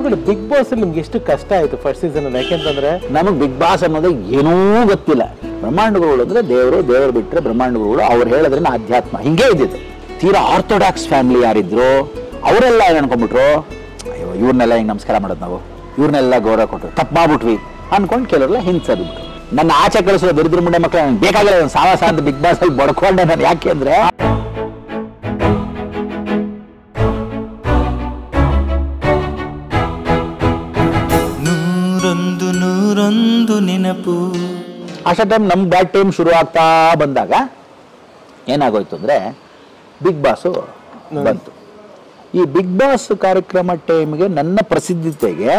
ಗುರುಗಳು big boss ನಿಮ್ಗೆ ಎಷ್ಟು ಕಷ್ಟ ಆಯ್ತು ಫಸ್ಟ್ ಸೀಸನ್ ಅಲ್ಲಿ ಯಾಕೆಂತಂದ್ರೆ ನಮಗೆ ಬಿಗ್ ಬಾಸ್ ಅನ್ನೋದು ಏನೂ ಗೊತ್ತಿಲ್ಲ ಬ್ರಹ್ಮಾಂಡಗಳು ಅಂದ್ರೆ ದೇವರು ದೇವರು ಬಿಟ್ಟರೆ ಬ್ರಹ್ಮಾಂಡಗಳು ಅವ್ರು ಹೇಳಿದ್ರೆ ಅಧ್ಯಾತ್ಮ ಹಿಂಗೆ ಇದ್ದಿದ್ದು ತೀರಾ ಆರ್ಥೋಡಾಕ್ಸ್ ಫ್ಯಾಮಿಲಿ ಯಾರಿದ್ರು ಅವರೆಲ್ಲ ಏನು ಅನ್ಕೊಂಡ್ಬಿಟ್ರು ಅಯ್ಯೋ ಇವ್ರನ್ನೆಲ್ಲ ಹಿಂಗೆ ನಮಸ್ಕಾರ ಮಾಡೋದು ನಾವು ಇವ್ರನ್ನೆಲ್ಲ ಗೌರವ ಕೊಟ್ಟರು ತಪ್ಪು ಮಾಡ್ಬಿಟ್ವಿ ಅನ್ಕೊಂಡು ಕೆಲವರೆಲ್ಲ ಹಿಂಸದ್ಬಿಟ್ರು ನನ್ನ ಆಚೆ ಕಳಿಸೋ ದರಿದ್ರ ಮುಂಡೆ ಮಕ್ಕಳು ನನಗೆ ಬೇಕಾಗಿಲ್ಲ ಒಂದು ಸಾವಾಸ ಅಂತ ಬಿಗ್ ಬಾಸ್ ಅಲ್ಲಿ ಬಡ್ಕೊಂಡೆ ನಾನು ಯಾಕೆ ಅಂದ್ರೆ ನೂರೊಂದು ನೂರೊಂದು ನೆನಪು ಅಷ್ಟೇ ಟೈಮ್ ನಮ್ಮ ಬ್ಯಾಡ್ ಟೈಮ್ ಶುರು ಆಗ್ತಾ ಬಂದಾಗ ಏನಾಗೋಯ್ತು ಅಂದರೆ ಬಿಗ್ ಬಾಸು ಬಂತು ಈ ಬಿಗ್ ಬಾಸ್ ಕಾರ್ಯಕ್ರಮ ಟೈಮ್ಗೆ ನನ್ನ ಪ್ರಸಿದ್ಧತೆಗೆ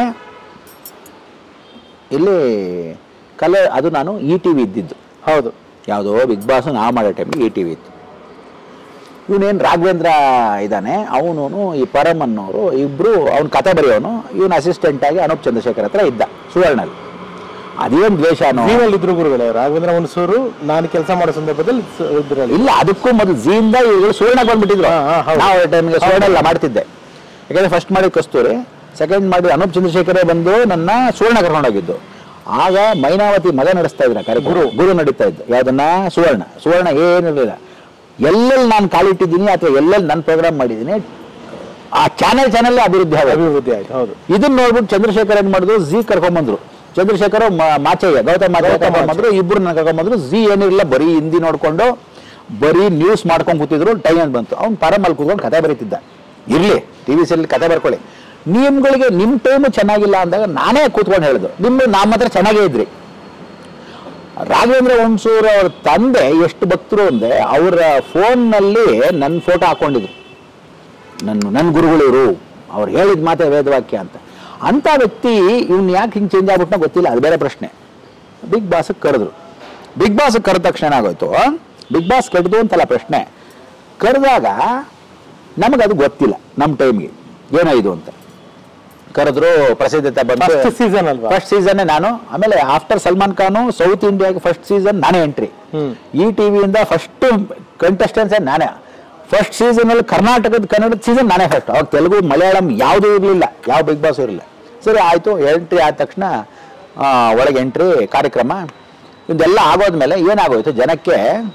ಇಲ್ಲಿ ಕಲೆ ಅದು ನಾನು ಇ ಟಿ ವಿ ಇದ್ದಿದ್ದು ಹೌದು ಯಾವುದೋ ಬಿಗ್ ಬಾಸ್ ನಾವು ಮಾಡೋ ಟೈಮ್ಗೆ ಇ ಟಿ ವಿ ಇತ್ತು ಇವನೇನು ರಾಘವೇಂದ್ರ ಇದ್ದಾನೆ ಅವನು ಈ ಪರಮ್ ಅನ್ನೋರು ಇಬ್ಬರು ಅವ್ನ ಕತೆ ಬರೆಯೋನು ಇವನು ಅಸಿಸ್ಟೆಂಟ್ ಆಗಿ ಅನೂಪ್ ಚಂದ್ರಶೇಖರ್ ಹತ್ರ ಇದ್ದ ಸುವರ್ಣಲ್ಲಿ ಅದೇನು ದ್ವೇಷನೋ ಜೀವಲ್ಲಿ ಇದ್ರು ಗುರುಗಳೇ ರಾಘವೇಂದ್ರ ಹುಣಸೂರು ನಾನು ಕೆಲಸ ಮಾಡೋ ಸಂದರ್ಭದಲ್ಲಿ ಸ- ಇದ್ರಲ್ಲಿ ಇಲ್ಲ ಅದಕ್ಕೂ ಮೊದಲು ಝೀಯಿಂದ ಇವರು ಸುವರ್ಣ ಬಂದ್ಬಿಟ್ಟಿದ್ರು ಹಾ, ಹಾ, ಹೌದು. ನಾವು ಟೈಮ್ಗೆ ಸುವರ್ಣ ಎಲ್ಲ ಮಾಡ್ತಿದ್ದೆ ಯಾಕಂದ್ರೆ ಫಸ್ಟ್ ಮಾಡಿದ ಕಸ್ತೂರಿ ಸೆಕೆಂಡ್ ಮಾಡಿ ಅನೂಪ್ ಚಂದ್ರಶೇಖರೇ ಬಂದು ನನ್ನ ಸುವರ್ಣ ಕರ್ಕೊಂಡೋಗಿದ್ದು ಆಗ ಮೈನಾವತಿ ಮಗ ನಡೆಸ್ತಾ ಇದ್ರ ಕಾರ್ಯಕ್ರಮ ಗುರು ಗುರು ನಡೀತಾ ಇದ್ದು ಯಾವ್ದನ್ನ ಸುವರ್ಣ ಸುವರ್ಣ ಏನಿರಲಿಲ್ಲ ಎಲ್ಲೆಲ್ಲಿ ನಾನು ಕಾಲಿಟ್ಟಿದ್ದೀನಿ ಅಥವಾ ಎಲ್ಲೆಲ್ಲಿ ನಾನು ಪ್ರೋಗ್ರಾಮ್ ಮಾಡಿದ್ದೀನಿ ಆ ಚಾನೆಲ್ ಚಾನೆಲ್ ಅಭಿವೃದ್ಧಿ ಆಗೋದು ಅಭಿವೃದ್ಧಿ ಆಯ್ತು ಹೌದು ಇದನ್ನ ನೋಡ್ಬಿಟ್ಟು ಚಂದ್ರಶೇಖರ್ ಏನ್ ಮಾಡಿದ್ರು ಝೀ ಕರ್ಕೊಂಬಂದ್ರು ಚಂದ್ರಶೇಖರ್ ಮ- ಮಾಚಯ್ಯ ಗೌತಮ್ ಮಾಚಯ್ಯ ಗೌತಮ್ ಕರ್ಕೊಂಬಂದ್ರು ಇಬ್ರು ನನ್ನ ಕರ್ಕೊಂಬಂದ್ರು ಝೀ ಏನಿರಲಿಲ್ಲ ಬರೀ ಹಿಂದಿ ನೋಡ್ಕೊಂಡು ಬರೀ ನ್ಯೂಸ್ ಮಾಡ್ಕೊಂಡು ಕೂತಿದ್ರು ಟೈಮ್ ಅಂತ ಬಂತು ಅವ್ನು ಪರಮಲ್ಲಿ ಕೂತ್ಕೊಂಡು ಕತೆ ಬರೀತಿದ್ದ ಇರ್ಲಿ ಟಿ ವಿ ಸೀರಿಯಲ್ ಕತೆ ಬರ್ಕೊಳ್ಳಿ ನಿಮ್ಗಳಿಗೆ ನಿಮ್ಮ ಟೈಮು ಚೆನ್ನಾಗಿಲ್ಲ ಅಂದಾಗ ನಾನೇ ಕೂತ್ಕೊಂಡು ಹೇಳಿದ್ದು ನಿಮ್ಮ ನಮ್ಮ ಹತ್ರ ಚೆನ್ನಾಗೇ ಇದ್ರಿ ರಾಘವೇಂದ್ರ ಹುಣಸೂರ್ ಅವ್ರ ತಂದೆ ಎಷ್ಟು ಭಕ್ತರು ಅಂದ್ರೆ ಅವರ ಫೋನ್ನಲ್ಲಿ ನನ್ನ ಫೋಟೋ ಹಾಕೊಂಡಿದ್ರು ನನ್ನ ನನ್ನ ಗುರುಗಳು ಇವರು ಅವ್ರು ಹೇಳಿದ ಮಾತೆ ವೇದವಾಕ್ಯ ಅಂತ ಅಂಥ ವ್ಯಕ್ತಿ ಇವ್ನು ಯಾಕೆ ಹಿಂಗೆ ಚೇಂಜ್ ಆಗ್ಬಿಟ್ನೋ ಗೊತ್ತಿಲ್ಲ ಅದು ಬೇರೆ ಪ್ರಶ್ನೆ ಬಿಗ್ ಬಾಸ್ಗೆ ಕರೆದ್ರು ಬಿಗ್ ಬಾಸ್ ಕರೆದ ತಕ್ಷಣ ಏನಾಗೋಯ್ತು ಬಿಗ್ ಬಾಸ್ ಕೆಡ್ದು ಅಂತಲ್ಲ ಪ್ರಶ್ನೆ ಕರೆದಾಗ ನಮಗದು ಗೊತ್ತಿಲ್ಲ ನಮ್ಮ ಟೈಮ್ಗೆ ಏನೋ ಇದು ಅಂತ ಕರೆದ್ರು ಪ್ರಸಿದ್ಧತೆ ಬಂದು ಫಸ್ಟ್ ಸೀಸನ್ ಅಲ್ವಾ ಫಸ್ಟ್ ಸೀಸನ್ನೇ ನಾನು ಆಮೇಲೆ ಆಫ್ಟರ್ ಸಲ್ಮಾನ್ ಖಾನು ಸೌತ್ ಇಂಡಿಯಾಗೆ ಫಸ್ಟ್ ಸೀಸನ್ ನಾನೇ ಎಂಟ್ರಿ ಹ್ಮ್. ಈ ಟಿವಿಯಿಂದ ಫಸ್ಟ್ ಕಂಟೆಸ್ಟೆನ್ಸೇ ನಾನೇ ಫಸ್ಟ್ ಸೀಸನಲ್ಲಿ ಕರ್ನಾಟಕದ ಕನ್ನಡದ ಸೀಸನ್ ನಾನೇ ಫಸ್ಟ್ ಅವಾಗ ತೆಲುಗು ಮಲಯಾಳಂ ಯಾವುದೂ ಇರಲಿಲ್ಲ ಯಾವ ಬಿಗ್ ಬಾಸ್ ಇರಲಿಲ್ಲ ಸರಿ ಆಯಿತು ಎಂಟ್ರಿ ಆದ ತಕ್ಷಣ ಆ, ಒಳಗೆ ಎಂಟ್ರಿ ಕಾರ್ಯಕ್ರಮ ಇದೆಲ್ಲ ಆಗೋದ್ಮೇಲೆ ಏನಾಗೋಯ್ತು ಜನಕ್ಕೆ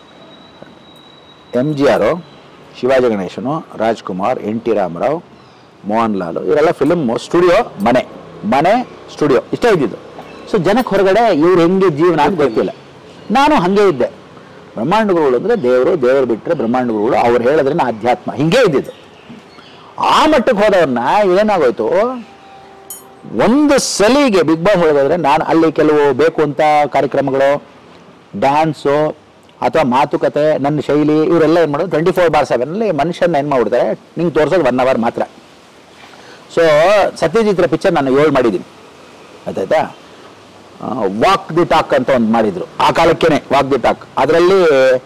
M G R Shivaji Ganesan Rajkumar N T Rama Rao Mohan Lal ಇವರೆಲ್ಲ ಫಿಲ್ಮ್ ಸ್ಟುಡಿಯೋ ಮನೆ ಮನೆ ಸ್ಟುಡಿಯೋ ಇಷ್ಟೇ ಇದ್ದಿದ್ದು ಸೊ ಜನಕ್ಕೆ ಹೊರಗಡೆ ಇವ್ರು ಹೆಂಗೆ ಜೀವನ ಅಂತ ಗೊತ್ತಿಲ್ಲ ನಾನು ಹಾಗೆ ಇದ್ದೆ ಬ್ರಹ್ಮಾಂಡಗಳು ಅಂದರೆ ದೇವರು ದೇವರು ಬಿಟ್ಟರೆ ಬ್ರಹ್ಮಾಂಡಗಳು ಅವ್ರು ಹೇಳಿದ್ರೆ ಅಧ್ಯಾತ್ಮ ಹಿಂಗೆ ಇದ್ದಿದ್ದು ಆ ಮಟ್ಟಕ್ಕೆ ಹೋದವ್ರನ್ನ ಏನಾಗೋಯ್ತು ಒಂದು ಸಲಿಗೆ ಬಿಗ್ ಬಾಸ್ ಹೋಗೋದ್ರೆ ನಾನು ಅಲ್ಲಿ ಕೆಲವು ಬೇಕು ಅಂತ ಕಾರ್ಯಕ್ರಮಗಳು ಡ್ಯಾನ್ಸು ಅಥವಾ ಮಾತುಕತೆ ನನ್ನ ಶೈಲಿ ಇವರೆಲ್ಲ ಏನು ಮಾಡೋದು ಟ್ವೆಂಟಿ ಫೋರ್ ಬಾರ್ ಸೆವೆನಲ್ಲಿ ಮನುಷ್ಯನ ಏನು ಮಾಡ್ಬಿಡ್ತಾರೆ ನಿಂಗೆ ತೋರಿಸೋದು ಒನ್ ಅವರ್ ಮಾತ್ರ ಸೊ ಸತ್ಯಜಿತ್ರ ಪಿಕ್ಚರ್ ನಾನು ಏಳು ಮಾಡಿದ್ದೀನಿ ಆಯ್ತಾಯ್ತಾ ವಾಕ್ ದಿ ಟಾಕ್ ಅಂತ ಒಂದು ಮಾಡಿದ್ರು ಆ ಕಾಲಕ್ಕೇನೆ ವಾಕ್ ದಿ ಟಾಕ್ ಅದರಲ್ಲಿ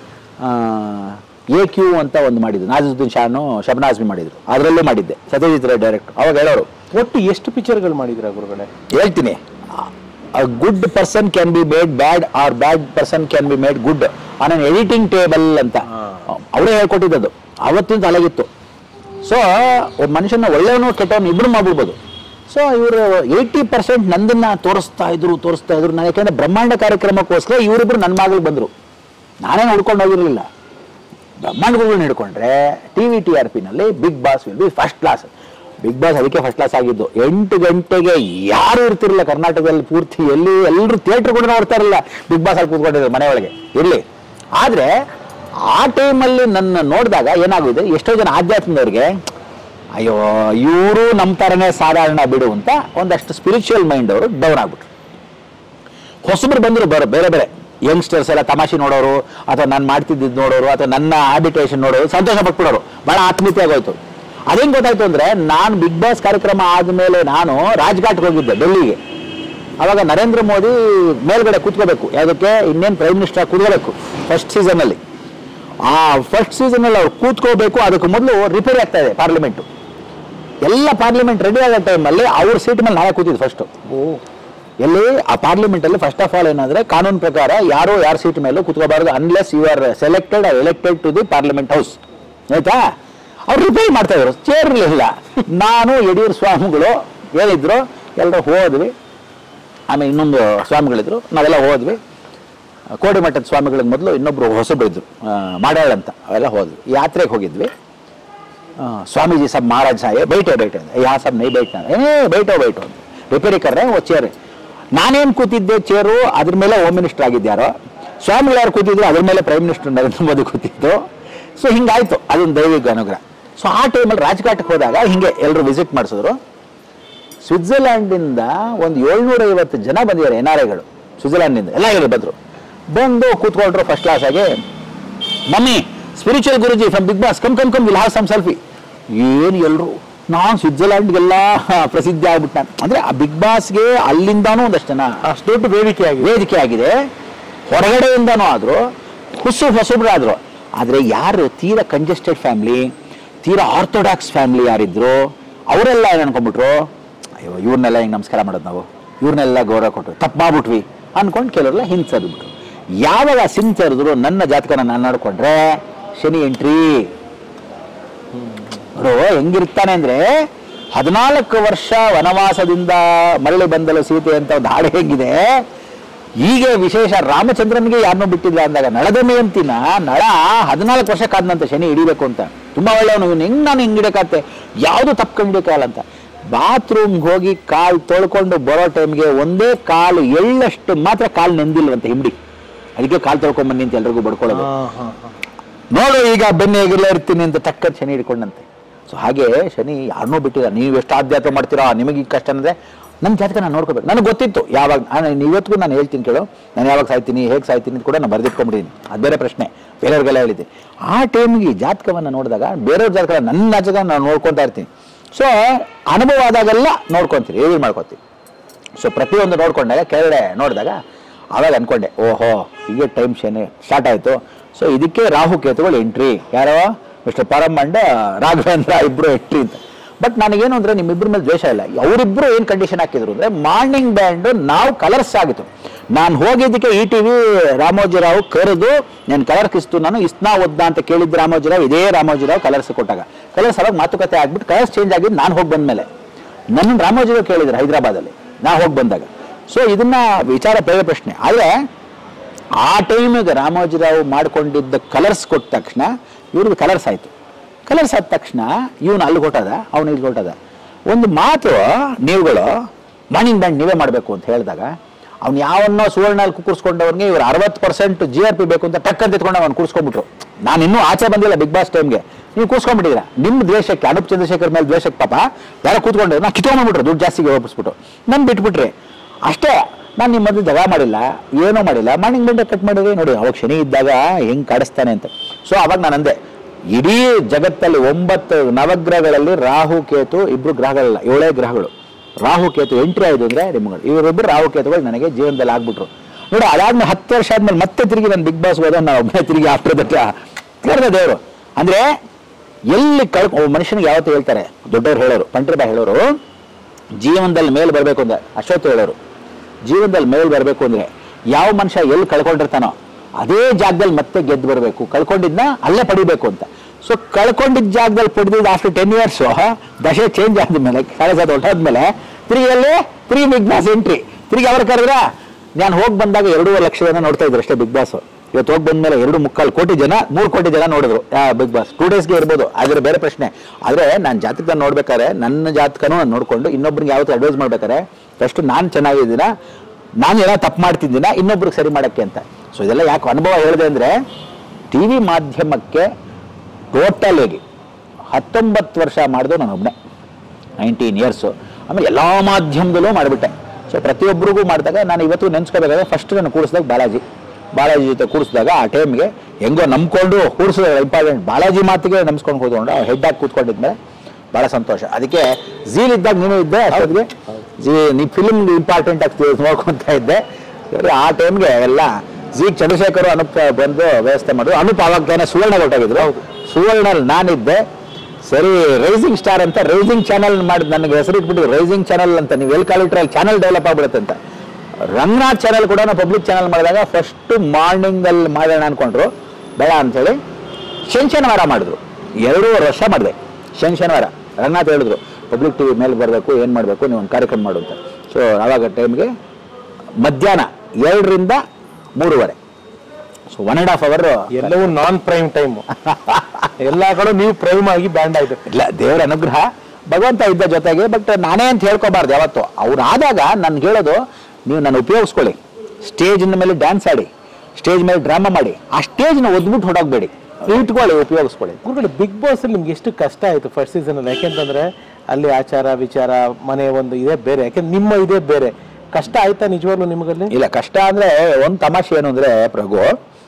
ಎ ಕ್ಯೂ ಅಂತ ಒಂದು ಮಾಡಿದ್ರು ನಾಜಿದುದ್ದೀನ್ ಶಾನು ಶಬನಾಜ್ಮಿ ಮಾಡಿದ್ರು ಅದರಲ್ಲೂ ಮಾಡಿದ್ದೆ ಸತ್ಯಜಿತ್ ರೈ ಡೈರೆಕ್ಟ್ ಅವಾಗ ಹೇಳೋರು ಒಟ್ಟು ಎಷ್ಟು ಪಿಕ್ಚರ್ಗಳು ಮಾಡಿದ್ರ ಗುರುಗಳೇ ಹೇಳ್ತೀನಿ good person can be made bad or bad person can be made good on an editing table ಅಂತ ಅವರೇ ಹೇಳ್ಕೊಟ್ಟಿದ್ದದು ಅವತ್ತಿನ ತಲೆಗಿತ್ತು ಸೊ ಒಬ್ಬ ಮನುಷ್ಯನ ಒಳ್ಳೆಯವನು ಕೆಟ್ಟವನು ಇಬ್ರು ಮಾಡ್ಬಿಡ್ಬೋದು ಸೊ ಇವರು ಏಯ್ಟಿ ಪರ್ಸೆಂಟ್ ನಂದನ್ನ ತೋರಿಸ್ತಾ ಇದ್ರು ತೋರಿಸ್ತಾ ಇದ್ರು ನಾನು ಯಾಕಂದ್ರೆ ಬ್ರಹ್ಮಾಂಡ ಕಾರ್ಯಕ್ರಮಕ್ಕೋಸ್ಕರ ಇವರಿಬ್ರು ನನ್ನ ಮಗಳು ಬಂದರು ನಾನೇನು ಹುಡ್ಕೊಂಡು ಹೋಗಿರಲಿಲ್ಲ ಬ್ರಹ್ಮಾಂಡಗಳನ್ನ ಹಿಡ್ಕೊಂಡ್ರೆ ಟಿ ವಿ ಟಿ ಆರ್ ಪಿನಲ್ಲಿ big boss will be first class big boss ಅದಕ್ಕೆ ಫಸ್ಟ್ ಕ್ಲಾಸ್ ಆಗಿದ್ದು ಎಂಟು ಗಂಟೆಗೆ ಯಾರು ಇರ್ತಿರಲಿಲ್ಲ ಕರ್ನಾಟಕದಲ್ಲಿ ಪೂರ್ತಿ ಎಲ್ಲಿ ಎಲ್ಲರೂ ಥಿಯೇಟ್ರ್ ಕೂಡ ನೋಡ್ತಾ ಇರಲಿಲ್ಲ ಬಿಗ್ ಬಾಸ್ ಅಲ್ಲಿ ಕೂತ್ಕೊಂಡಿದ್ರು ಮನೆಯೊಳಗೆ ಇರಲಿ ಆದರೆ ಆ ಟೈಮಲ್ಲಿ ನನ್ನ ನೋಡಿದಾಗ ಏನಾಗಿದೆ ಎಷ್ಟೋ ಜನ ಆಧ್ಯಾತ್ಮದವ್ರಿಗೆ ಅಯ್ಯೋ ಇವರು ನಮ್ಮ ಥರನೇ ಸಾಧಾರಣ ಬಿಡು ಅಂತ ಒಂದಷ್ಟು ಸ್ಪಿರಿಚುವಲ್ ಮೈಂಡ್ ಅವರು ಡೌನ್ ಆಗ್ಬಿಟ್ರು ಹೊಸಬ್ರು ಬಂದರು ಬರ ಬೇರೆ ಬೇರೆ ಯಂಗ್ಸ್ಟರ್ಸ್ ಎಲ್ಲ ತಮಾಷೆ ನೋಡೋರು ಅಥವಾ ನಾನು ಮಾಡ್ತಿದ್ದಿದ್ದು ನೋಡೋರು ಅಥವಾ ನನ್ನ ಆಡಿಟೇಷನ್ ನೋಡೋರು ಸಂತೋಷ ಪಟ್ಬಿಡೋರು ಭಾಳ ಆತ್ಮೀಯತೆ ಆಗೋಯ್ತು ಅದೇನು ಗೊತ್ತಾಯ್ತು ಅಂದರೆ ನಾನು ಬಿಗ್ ಬಾಸ್ ಕಾರ್ಯಕ್ರಮ ಆದಮೇಲೆ ನಾನು ರಾಜ್ಘಾಟ್ಗೆ ಹೋಗಿದ್ದೆ ಡೆಲ್ಲಿಗೆ ಅವಾಗ ನರೇಂದ್ರ ಮೋದಿ ಮೇಲ್ಗಡೆ ಕೂತ್ಕೋಬೇಕು ಯಾವುದಕ್ಕೆ ಇನ್ನೇನು ಪ್ರೈಮ್ ಮಿನಿಸ್ಟರ್ ಕೂತ್ಕೋಬೇಕು ಫಸ್ಟ್ ಸೀಸನಲ್ಲಿ ಆ ಫಸ್ಟ್ ಸೀಸನಲ್ಲಿ ಅವ್ರು ಕೂತ್ಕೋಬೇಕು ಅದಕ್ಕೆ ಮೊದಲು ರಿಪೇರಿ ಆಗ್ತಾ ಇದೆ ಪಾರ್ಲಿಮೆಂಟು ಎಲ್ಲ ಪಾರ್ಲಿಮೆಂಟ್ ರೆಡಿ ಆಗೋ ಟೈಮಲ್ಲಿ ಅವ್ರ ಸೀಟ್ ಮೇಲೆ ನಾನೇ ಕೂತಿದ್ದು ಫಸ್ಟು ಎಲ್ಲಿ ಆ ಪಾರ್ಲಿಮೆಂಟ್ ಅಲ್ಲಿ ಫಸ್ಟ್ ಆಫ್ ಆಲ್ ಏನಂದ್ರೆ ಕಾನೂನು ಪ್ರಕಾರ ಯಾರು ಯಾರ ಸೀಟ್ ಮೇಲೂ ಕುತ್ಕೋಬಾರ್ದು unless you are selected elected to the parliament house ಆಯ್ತಾ ಅವ್ರು ರಿಪೇರಿ ಮಾಡ್ತಾ ಇದ್ರು ಚೇರ್ ಇರಲಿಲ್ಲ ನಾನು ಯಡಿಯೂರು ಸ್ವಾಮಿಗಳು ಏನಿದ್ರು ಎಲ್ಲರೂ ಹೋದ್ವಿ ಆಮೇಲೆ ಇನ್ನೊಂದು ಸ್ವಾಮಿಗಳಿದ್ರು ನಾವೆಲ್ಲ ಹೋದ್ವಿ ಕೋಡಿ ಮಠದ ಸ್ವಾಮಿಗಳ ಮೊದಲು ಇನ್ನೊಬ್ರು ಹೊಸಬ್ರು ಇದ್ರು ಆ, ಮಾಡಾಳ್ ಅಂತ ಅವೆಲ್ಲ ಹೋದ್ವಿ ಯಾತ್ರೆಗೆ ಹೋಗಿದ್ವಿ ಆ, स्वामी जी सब महाराज साहब बैठे बैठे यहाँ सब नहीं बैठना ಏ बैठो बैठो ಅಂತ ರಿಪೇರಿ ಕರ್ರೆ ಓ ಚೇರ್ ನಾನೇನು ಕೂತಿದ್ದೆ ಚೇರು ಅದ್ರ ಮೇಲೆ ಹೋಮ್ ಮಿನಿಸ್ಟರ್ ಆಗಿದ್ಯಾರೋ ಸ್ವಾಮಿಗಳು ಯಾರು ಕೂತಿದ್ರು ಅದ್ರ ಮೇಲೆ ಪ್ರೈಮ್ ಮಿನಿಸ್ಟರ್ ನರೇಂದ್ರ ಮೋದಿ ಕೂತಿದ್ದು ಸೊ ಹಿಂಗಾಯ್ತು ಅದೊಂದು ದೈವಿಕ ಅನುಗ್ರಹ ಸೊ ಆ ಟೈಮಲ್ಲಿ ರಾಜಘಾಟಕ್ಕೆ ಹೋದಾಗ ಹಿಂಗೆ ಎಲ್ಲರೂ ವಿಸಿಟ್ ಮಾಡಿಸಿದ್ರು ಸ್ವಿಟ್ಜರ್ಲ್ಯಾಂಡಿಂದ ಒಂದು ಏಳ್ನೂರ ಐವತ್ತು ಜನ ಬಂದಿದ್ದಾರೆ ಎನ್ ಆರ್ ಐಗಳು ಸ್ವಿಟ್ಜರ್ಲ್ಯಾಂಡಿಂದ ಎಲ್ಲ ಹೇಳಿ ಬಂದರು ಬಂದು ಕೂತ್ಕೊಂಡ್ರು ಫಸ್ಟ್ ಕ್ಲಾಸ್ ಆಗಿ mummy spiritual Guruji from big boss come come come will have some selfie ಏನು ಎಲ್ಲರೂ ನಾನು ಸ್ವಿಟ್ಜರ್ಲ್ಯಾಂಡ್ಗೆಲ್ಲ ಪ್ರಸಿದ್ಧಿ ಆಗ್ಬಿಟ್ಟು ನಾನು ಅಂದರೆ ಆ ಬಿಗ್ ಬಾಸ್ಗೆ ಅಲ್ಲಿಂದಾನೂ ಒಂದಷ್ಟು ಜನ ಅಷ್ಟು ದೊಡ್ಡ ಬೇಡಿಕೆ ಆಗಿದೆ ವೇದಿಕೆ ಆಗಿದೆ ಹೊರಗಡೆಯಿಂದನೂ ಆದರು ಹುಸು ಹೊಸಬ್ರಾದ್ರು ಆದರೆ ಯಾರು ತೀರಾ ಕಂಜೆಸ್ಟೆಡ್ ಫ್ಯಾಮ್ಲಿ ತೀರಾ ಆರ್ಥೋಡಾಕ್ಸ್ ಫ್ಯಾಮ್ಲಿ ಯಾರಿದ್ರು ಅವರೆಲ್ಲ ಏನು ಅನ್ಕೊಂಡ್ಬಿಟ್ರು ಅಯ್ಯೋ ಇವ್ರನ್ನೆಲ್ಲ ಹಿಂಗೆ ನಮಸ್ಕಾರ ಮಾಡೋದು ನಾವು ಇವ್ರನ್ನೆಲ್ಲ ಗೌರವ ಕೊಟ್ಟು ತಪ್ಪು ಮಾಡ್ಬಿಟ್ವಿ ಅನ್ಕೊಂಡು ಕೆಲವರೆಲ್ಲ ಹಿಂಸರಿದ್ಬಿಟ್ರು ಯಾವಾಗ ಸಿಂಚರಿದ್ರು ನನ್ನ ಜಾತಕನ ನಾನು ನೋಡ್ಕೊಂಡ್ರೆ ಶನಿ ಎಂಟ್ರಿ ಅವರು ಹೆಂಗಿರ್ತಾನೆ ಅಂದ್ರೆ ಹದಿನಾಲ್ಕು ವರ್ಷ ವನವಾಸದಿಂದ ಮರಳಿ ಬಂದಲು ಸೀತೆ ಅಂತ ಒಂದು ಹಾಡು ಹೇಗಿದೆ ಈಗ ವಿಶೇಷ ರಾಮಚಂದ್ರನಿಗೆ ಯಾರನ್ನೂ ಬಿಟ್ಟಿಲ್ಲ ಅಂದಾಗ ನಳದ ಮೇಂತಿನ ನಳ ಹದಿನಾಲ್ಕು ವರ್ಷ ಕಾದ್ನಂತೆ ಶನಿ ಹಿಡಿಬೇಕು ಅಂತ ತುಂಬಾ ಒಳ್ಳೆಯವನು ಇವನು ಹೆಂಗ್ ನಾನು ಹಿಂಗ್ ಹಿಡಕತ್ತೆ ಯಾವುದು ತಪ್ಕೊಂಡಿಡಕ್ಕಾಗಲ್ಲ ಅಂತ ಬಾತ್ರೂಮ್ಗೆ ಹೋಗಿ ಕಾಲು ತೊಳ್ಕೊಂಡು ಬರೋ ಟೈಮ್ಗೆ ಒಂದೇ ಕಾಲು ಎಳ್ಳಷ್ಟು ಮಾತ್ರ ಕಾಲು ನೆಂದಿಲ್ವಂತೆ ಹಿಂಡಿ ಅದಕ್ಕೆ ಕಾಲು ತೊಳ್ಕೊಂಬನ್ನಿ ಅಂತ ಎಲ್ರಿಗೂ ಬಡ್ಕೊಳ್ಳೋದು ಹಾ, ಹಾ, ಹಾ. ನೋಡು ಈಗ ಬನ್ನಿ ಹೇಗಿಲ್ಲ ಇರ್ತೀನಿ ಅಂತ ಟಕ್ಕರ್ ಶನಿ ಹಿಡ್ಕೊಂಡಂತೆ ಸೊ ಹಾಗೆ ಶನಿ ಯಾರನ್ನೂ ಬಿಟ್ಟಿಲ್ಲ ನೀವು ಎಷ್ಟು ಆಧ್ಯಾತ್ಮ ಮಾಡ್ತೀರಾ ನಿಮಗೆ ಈಗ ಕಷ್ಟ ಅಂದರೆ ನನ್ನ ಜಾತಕ ನಾನು ನೋಡ್ಕೋಬೇಕು ನನಗೆ ಗೊತ್ತಿತ್ತು ಯಾವಾಗ ನಾನು ಇವತ್ತಿಗೂ ನಾನು ಹೇಳ್ತೀನಿ ಕೇಳು ನಾನು ಯಾವಾಗ ಸಾಯ್ತೀನಿ ಹೇಗೆ ಸಾಯ್ತೀನಿ ಅಂತ ಕೂಡ ನಾನು ಬರೆದಿಟ್ಕೊಂಡ್ಬಿಟ್ಟಿದ್ದೀನಿ ಅದು ಬೇರೆ ಪ್ರಶ್ನೆ ಬೇರೆಯವ್ರಿಗೆಲ್ಲ ಹೇಳಿದ್ದೆ ಆ ಟೈಮ್ಗೆ ಜಾತಕವನ್ನು ನೋಡಿದಾಗ ಬೇರೆಯವ್ರ ಜಾತಕ ನನ್ನ ಜಾತಕ ನಾನು ನೋಡ್ಕೊತಾ ಇರ್ತೀನಿ ಸೊ ಅನುಭವ ಆದಾಗೆಲ್ಲ ನೋಡ್ಕೊತೀನಿ ರಿವೀಲ್ ಮಾಡ್ಕೊತೀನಿ ಸೊ ಪ್ರತಿಯೊಂದು ನೋಡ್ಕೊಂಡಾಗ ಕೆಳಗಡೆ ನೋಡಿದಾಗ ಆವಾಗ ಅನ್ಕೊಂಡೆ ಓಹೋ ಹೀಗೆ ಟೈಮ್ ಶನಿ ಸ್ಟಾರ್ಟ್ ಆಯಿತು ಸೊ ಇದಕ್ಕೆ ರಾಹು ಕೇತುಗಳು ಎಂಟ್ರಿ ಯಾರೋ ಮಿಸ್ಟರ್ ಪರಮಂಡ ರಾಘವೇಂದ್ರ ಇಬ್ಬರು ಎಂಟ್ರಿ ಅಂತ ಬಟ್ ನನಗೇನು ಅಂದರೆ ನಿಮ್ಮಿಬ್ಬರ ಮೇಲೆ ದ್ವೇಷ ಇಲ್ಲ ಅವರಿಬ್ಬರು ಏನು ಕಂಡೀಷನ್ ಹಾಕಿದ್ರು ಅಂದರೆ ಮಾರ್ನಿಂಗ್ ಬ್ಯಾಂಡು ನಾವು ಕಲರ್ಸ್ ಆಗಿತ್ತು ನಾನು ಹೋಗಿದ್ದಕ್ಕೆ ಈ ಟಿ ವಿ ರಾಮೋಜಿರಾವ್ ಕರೆದು ನಾನು ಕಲರ್ ಕಿಸ್ತು ನಾನು ಇಸ್ನಾ ಒದ್ದ ಅಂತ ಕೇಳಿದ್ದು ರಾಮೋಜಿರಾವ್ ಇದೇ ರಾಮೋಜಿರಾವ್ ಕಲರ್ಸ್ ಕೊಟ್ಟಾಗ ಕಲರ್ಸ್ ಅವಾಗ ಮಾತುಕತೆ ಆಗ್ಬಿಟ್ಟು ಕಲರ್ಸ್ ಚೇಂಜ್ ಆಗಿದ್ದು ನಾನು ಹೋಗಿ ಬಂದಮೇಲೆ ನನ್ನ ರಾಮೋಜಿರಾವ್ ಕೇಳಿದ್ರು ಹೈದರಾಬಾದಲ್ಲಿ ನಾ ಹೋಗಿ ಬಂದಾಗ ಸೊ ಇದನ್ನ ವಿಚಾರ ಬೇರೆ ಪ್ರಶ್ನೆ ಆದರೆ ಆ ಟೈಮಿಗೆ ರಾಮೋಜಿರಾವ್ ಮಾಡ್ಕೊಂಡಿದ್ದ ಕಲರ್ಸ್ ಕೊಟ್ಟ ತಕ್ಷಣ ಇವ್ರಿಗೆ ಕಲರ್ಸ್ ಆಯಿತು ಕಲರ್ಸ್ ಆದ ತಕ್ಷಣ ಇವನು ಅಲ್ಲಿ ಕೊಟ್ಟದ ಅವನು ಇಲ್ಲಿ ಕೊಟ್ಟದ ಒಂದು ಮಾತು ನೀವುಗಳು ಮಾರ್ನಿಂಗ್ ಬ್ಯಾಂಡ್ ನೀವೇ ಮಾಡಬೇಕು ಅಂತ ಹೇಳಿದಾಗ ಅವ್ನು ಯಾವನ್ನೋ ಸುವರ್ಣಲ್ಲಿ ಕೂರಿಸ್ಕೊಂಡವ್ರಿಗೆ ಇವ್ರು ಅರವತ್ತು ಪರ್ಸೆಂಟ್ ಜಿ ಆರ್ ಪಿ ಬೇಕು ಅಂತ ಟಕ್ ಅಂತ ಎತ್ಕೊಂಡು ಅವ್ನು ಕೂರಿಸ್ಕೊಂಡ್ಬಿಟ್ರು ನಾನು ಇನ್ನೂ ಆಚೆ ಬಂದಿಲ್ಲ ಬಿಗ್ ಬಾಸ್ ಟೈಮ್ಗೆ ನೀವು ಕೂರಿಸ್ಕೊಂಡ್ಬಿಟ್ಟಿದ್ದೀರಾ ನಿಮ್ಮ ದ್ವೇಷಕ್ಕೆ ಅನೂಪ್ ಚಂದ್ರಶೇಖರ್ ಮೇಲೆ ದ್ವೇಷಕ್ಕೆ ಪಾಪ ಯಾರೋ ಕೂತ್ಕೊಂಡು ನಾ ಕಿತ್ಕೊಂಡ್ಬಿಟ್ರು ದುಡ್ಡು ಜಾಸ್ತಿಗೆ ವಾಪಸ್ಬಿಟ್ಟು ನನ್ನ ಬಿಟ್ಬಿಟ್ರಿ ಅಷ್ಟೇ ನಾನು ನಿಮ್ಮ ಮಧ್ಯೆ ಜಗಳ ಮಾಡಿಲ್ಲ ಏನೂ ಮಾಡಿಲ್ಲ ಮಾರ್ನಿಂಗ್ ಬೆಂಡೆ ಕಟ್ ಮಾಡಿದ್ರಿ ನೋಡಿ ಅವಾಗ ಶನಿ ಇದ್ದಾಗ ಹೆಂಗ್ ಕಾಡಿಸ್ತಾನೆ ಅಂತ ಸೊ ಅವಾಗ ನಾನು ಅಂದೆ ಇಡೀ ಜಗತ್ತಲ್ಲಿ ಒಂಬತ್ತು ನವಗ್ರಹಗಳಲ್ಲಿ ರಾಹು ಕೇತು ಇಬ್ರು ಗ್ರಹಗಳಲ್ಲ ಏಳೇ ಗ್ರಹಗಳು ರಾಹು ಕೇತು ಎಂಟ್ರಿ ಆಯ್ತು ಅಂದ್ರೆ ನಿಮ್ಗಳು ಇವರಿಬ್ಬರು ರಾಹು ಕೇತುಗಳು ನನಗೆ ಜೀವನದಲ್ಲಿ ಆಗ್ಬಿಟ್ರು ನೋಡಿ ಅದಾದ್ಮೇಲೆ ಹತ್ತು ವರ್ಷ ಆದ್ಮೇಲೆ ಮತ್ತೆ ತಿರುಗಿ ನಾನು ಬಿಗ್ ಬಾಸ್ ಹೋದ ನಾನು ಒಬ್ಬನೇ ತಿರುಗಿ ಆಫ್ಟರ್ ದಟ್ ಕರೆದ ದೇವರು ಅಂದ್ರೆ ಎಲ್ಲಿ ಕಳ್ ಒಬ್ಬ ಮನುಷ್ಯನಿಗೆ ಯಾವತ್ತೂ ಹೇಳ್ತಾರೆ ದೊಡ್ಡವ್ರು ಹೇಳೋರು ಪಂಟ್ರಬ ಹೇಳೋರು ಜೀವನದಲ್ಲಿ ಮೇಲೆ ಬರಬೇಕು ಅಂದ್ರೆ ಅಶ್ವತ್ಥ ಹೇಳೋರು ಜೀವನದಲ್ಲಿ ಮೇಲೆ ಬರಬೇಕು ಅಂದ್ರೆ ಯಾವ ಮನುಷ್ಯ ಎಲ್ಲಿ ಕಳ್ಕೊಂಡಿರ್ತಾನೋ ಅದೇ ಜಾಗದಲ್ಲಿ ಮತ್ತೆ ಗೆದ್ದು ಬರಬೇಕು ಕಳ್ಕೊಂಡಿದ್ನ ಅಲ್ಲೇ ಪಡಿಬೇಕು ಅಂತ ಸೊ ಕಳ್ಕೊಂಡಿದ್ದ ಜಾಗದಲ್ಲಿ ಪಡೆದಿದ್ದು ಆಫ್ಟರ್ ಟೆನ್ ಇಯರ್ಸ್ ದಶೆ ಚೇಂಜ್ ಆದ್ಮೇಲೆ ಕಳೆಸೋದು ಹೊರಟಾದ್ಮೇಲೆ ತಿರುಗಿ ಅಲ್ಲಿ ತಿರುಗಿ ಬಿಗ್ ಬಾಸ್ ಎಂಟ್ರಿ ತಿರುಗಿ ಅವ್ರು ಕರೆದ್ರ ನಾನು ಹೋಗಿ ಬಂದಾಗ ಎರಡೂವರೆ ಲಕ್ಷ ಜನ ನೋಡ್ತಾ ಇದ್ರು ಅಷ್ಟೇ ಬಿಗ್ ಬಾಸ್ ಇವತ್ತು ಹೋಗಿ ಬಂದ್ಮೇಲೆ ಎರಡು ಮುಕ್ಕಾಲು ಕೋಟಿ ಜನ ಮೂರು ಕೋಟಿ ಜನ ನೋಡಿದ್ರು ಬಿಗ್ ಬಾಸ್ ಟೂ ಡೇಸ್ಗೆ ಇರ್ಬೋದು ಆದ್ರೆ ಬೇರೆ ಪ್ರಶ್ನೆ ಆದರೆ ನಾನು ಜಾತಕ ನೋಡ್ಬೇಕಾದ್ರೆ ನನ್ನ ಜಾತಕನೂ ನಾನು ನೋಡ್ಕೊಂಡು ಇನ್ನೊಬ್ರಿಗೆ ಯಾವತ್ತೂ ಅಡ್ವೈಸ್ ಮಾಡ್ಬೇಕಾದ್ರೆ ಫಸ್ಟ್ ನಾನು ಚೆನ್ನಾಗಿದ್ದೀನ ನಾನು ಏನೋ ತಪ್ಪು ಮಾಡ್ತಿದ್ದೀನ ಇನ್ನೊಬ್ರಿಗೆ ಸರಿ ಮಾಡೋಕ್ಕೆ ಅಂತ ಸೊ ಇದೆಲ್ಲ ಯಾಕೆ ಅನುಭವ ಹೇಳಿದೆ ಅಂದರೆ ಟಿ ವಿ ಮಾಧ್ಯಮಕ್ಕೆ ಟೋಟಲ್ ಆಗಿ ಹತ್ತೊಂಬತ್ತು ವರ್ಷ ಮಾಡಿದ್ರು ನಾನು ಒಬ್ಬನೇ ನೈನ್ಟೀನ್ ಇಯರ್ಸು ಆಮೇಲೆ ಎಲ್ಲ ಮಾಧ್ಯಮದಲ್ಲೂ ಮಾಡಿಬಿಟ್ಟೆ ಸೊ ಪ್ರತಿಯೊಬ್ಬರಿಗೂ ಮಾಡಿದಾಗ ನಾನು ಇವತ್ತು ನೆನ್ಸ್ಕೋಬೇಕಾದ್ರೆ ಫಸ್ಟ್ ನಾನು ಕೂಡಿಸಿದಾಗ ಬಾಲಾಜಿ ಬಾಲಾಜಿ ಜೊತೆ ಕೂಡಿಸಿದಾಗ ಆ ಟೈಮ್ಗೆ ಹೆಂಗೋ ನಂಬ್ಕೊಂಡು ಕೂಡಿಸೋದು ಇಂಪಾರ್ಟೆಂಟ್ ಬಾಲಾಜಿ ಮಾತಿಗೆ ನಂಬ್ಸ್ಕೊಂಡು ಕೂತ್ಕೊಂಡು ಹೆಡ್ ಆಗಿ ಕೂತ್ಕೊಂಡಿದ್ಮೇಲೆ ಭಾಳ ಸಂತೋಷ ಅದಕ್ಕೆ ಝೀಲ್ ಇದ್ದಾಗ ನೀನು ಇದ್ದೆ ಅಷ್ಟೊತ್ತಿಗೆ ಜೀ ನೀ ಫಿಲ್ಮ್ ಇಂಪಾರ್ಟೆಂಟ್ ಆಗಿ ನೋಡ್ಕೊತ ಇದ್ದೆ ಇವ್ರು ಆ ಟೈಮ್ಗೆ ಎಲ್ಲ ಜಿ ಚಂದ್ರಶೇಖರ್ ಅನುಪ್ ಬಂದು ವ್ಯವಸ್ಥೆ ಮಾಡಿದ್ರು ಅನುಪ್ ಅವಾಗ ತಾನೇ ಸುವರ್ಣ ಹೊರಟಾಗಿದ್ರು ಸುವರ್ಣಲ್ಲಿ ನಾನಿದ್ದೆ ಸರಿ ರೈಸಿಂಗ್ ಸ್ಟಾರ್ ಅಂತ ರೈಸಿಂಗ್ ಚಾನಲ್ ಮಾಡಿ ನನಗೆ ಹೆಸರಿಟ್ಬಿಟ್ಟು ರೈಸಿಂಗ್ ಚಾನಲ್ ಅಂತ ನೀವು ಎಲ್ಲಿ ಕಾಲಿಟ್ರೆ ಅಲ್ಲಿ ಚಾನಲ್ ಡೆವಲಪ್ ಆಗ್ಬಿಡುತ್ತೆ ಅಂತ ರಂಗನಾಥ್ ಚಾನಲ್ ಕೂಡ ನಾವು ಪಬ್ಲಿಕ್ ಚಾನಲ್ ಮಾಡಿದಾಗ ಫಸ್ಟ್ ಮಾರ್ನಿಂಗಲ್ಲಿ ಮಾಡೋಣ ಅನ್ಕೊಂಡ್ರು ಬೇಡ ಅಂಥೇಳಿ ಶನಿ ಶನಿವಾರ ಮಾಡಿದ್ರು ಎರಡೂವರೆ ವರ್ಷ ಮಾಡಿದೆ ಶನಿ ಶನಿವಾರ ರಂಗನಾಥ್ ಹೇಳಿದ್ರು ಪಬ್ಲಿಕ್ ಟಿವಿ ಮೇಲೆ ಬರಬೇಕು ಏನು ಮಾಡಬೇಕು ನೀವು ಒಂದು ಕಾರ್ಯಕ್ರಮ ಮಾಡು ಅಂತ ಸೊ ಆವಾಗ ಟೈಮ್ಗೆ ಮಧ್ಯಾಹ್ನ ಎರಡರಿಂದ ಮೂರುವರೆ so one and half hour ಎಲ್ಲವೂ ನಾನ್ ಪ್ರೈಮ್ ಟೈಮ್ ಎಲ್ಲಾ ಕಡೆ ನೀವು ಪ್ರೈಮ್ ಆಗಿ ಬ್ಯಾಂಡ್ ಆಯ್ತು ಇಲ್ಲ ದೇವರ ಅನುಗ್ರಹ ಭಗವಂತ ಇದ್ದ ಜೊತೆಗೆ ಬಟ್ ನಾನೇ ಅಂತ ಹೇಳ್ಕೊಬಾರ್ದು ಯಾವತ್ತು ಅವ್ರು ಆದಾಗ ನನ್ಗೆ ಹೇಳೋದು ನೀವು ನಾನು ಉಪಯೋಗಿಸ್ಕೊಳ್ಳಿ ಸ್ಟೇಜಿನ ಮೇಲೆ ಡ್ಯಾನ್ಸ್ ಆಡಿ ಸ್ಟೇಜ್ ಮೇಲೆ ಡ್ರಾಮಾ ಮಾಡಿ ಆ ಸ್ಟೇಜ್ನ ಒದ್ಬಿಟ್ಟು ಹೊಡೋಗ್ಬೇಡಿ ಇಟ್ಕೊಳ್ಳಿ ಉಪಯೋಗಿಸ್ಕೊಳ್ಳಿ ಗುರುಗಳು ಬಿಗ್ ಬಾಸ್ ಅಲ್ಲಿ ನಿಮ್ಗೆ ಎಷ್ಟು ಕಷ್ಟ ಆಯ್ತು ಫಸ್ಟ್ ಸೀಸನ್ ಅಲ್ಲಿ ಯಾಕೆಂತಂದ್ರೆ ಅಲ್ಲಿ ಆಚಾರ ವಿಚಾರ ಮನೆ ಒಂದು ಇದೇ ಬೇರೆ ಯಾಕೆಂದ್ರೆ ನಿಮ್ಮ ಇದೇ ಬೇರೆ ಕಷ್ಟ ಆಯ್ತಾ ನಿಜವಾಗ್ಲೂ ನಿಮಗಲ್ಲಿ ಇಲ್ಲ ಕಷ್ಟ ಅಂದ್ರೆ ಒಂದು ತಮಾಷೆ ಏನು ಅಂದ್ರೆ ಪ್ರಭು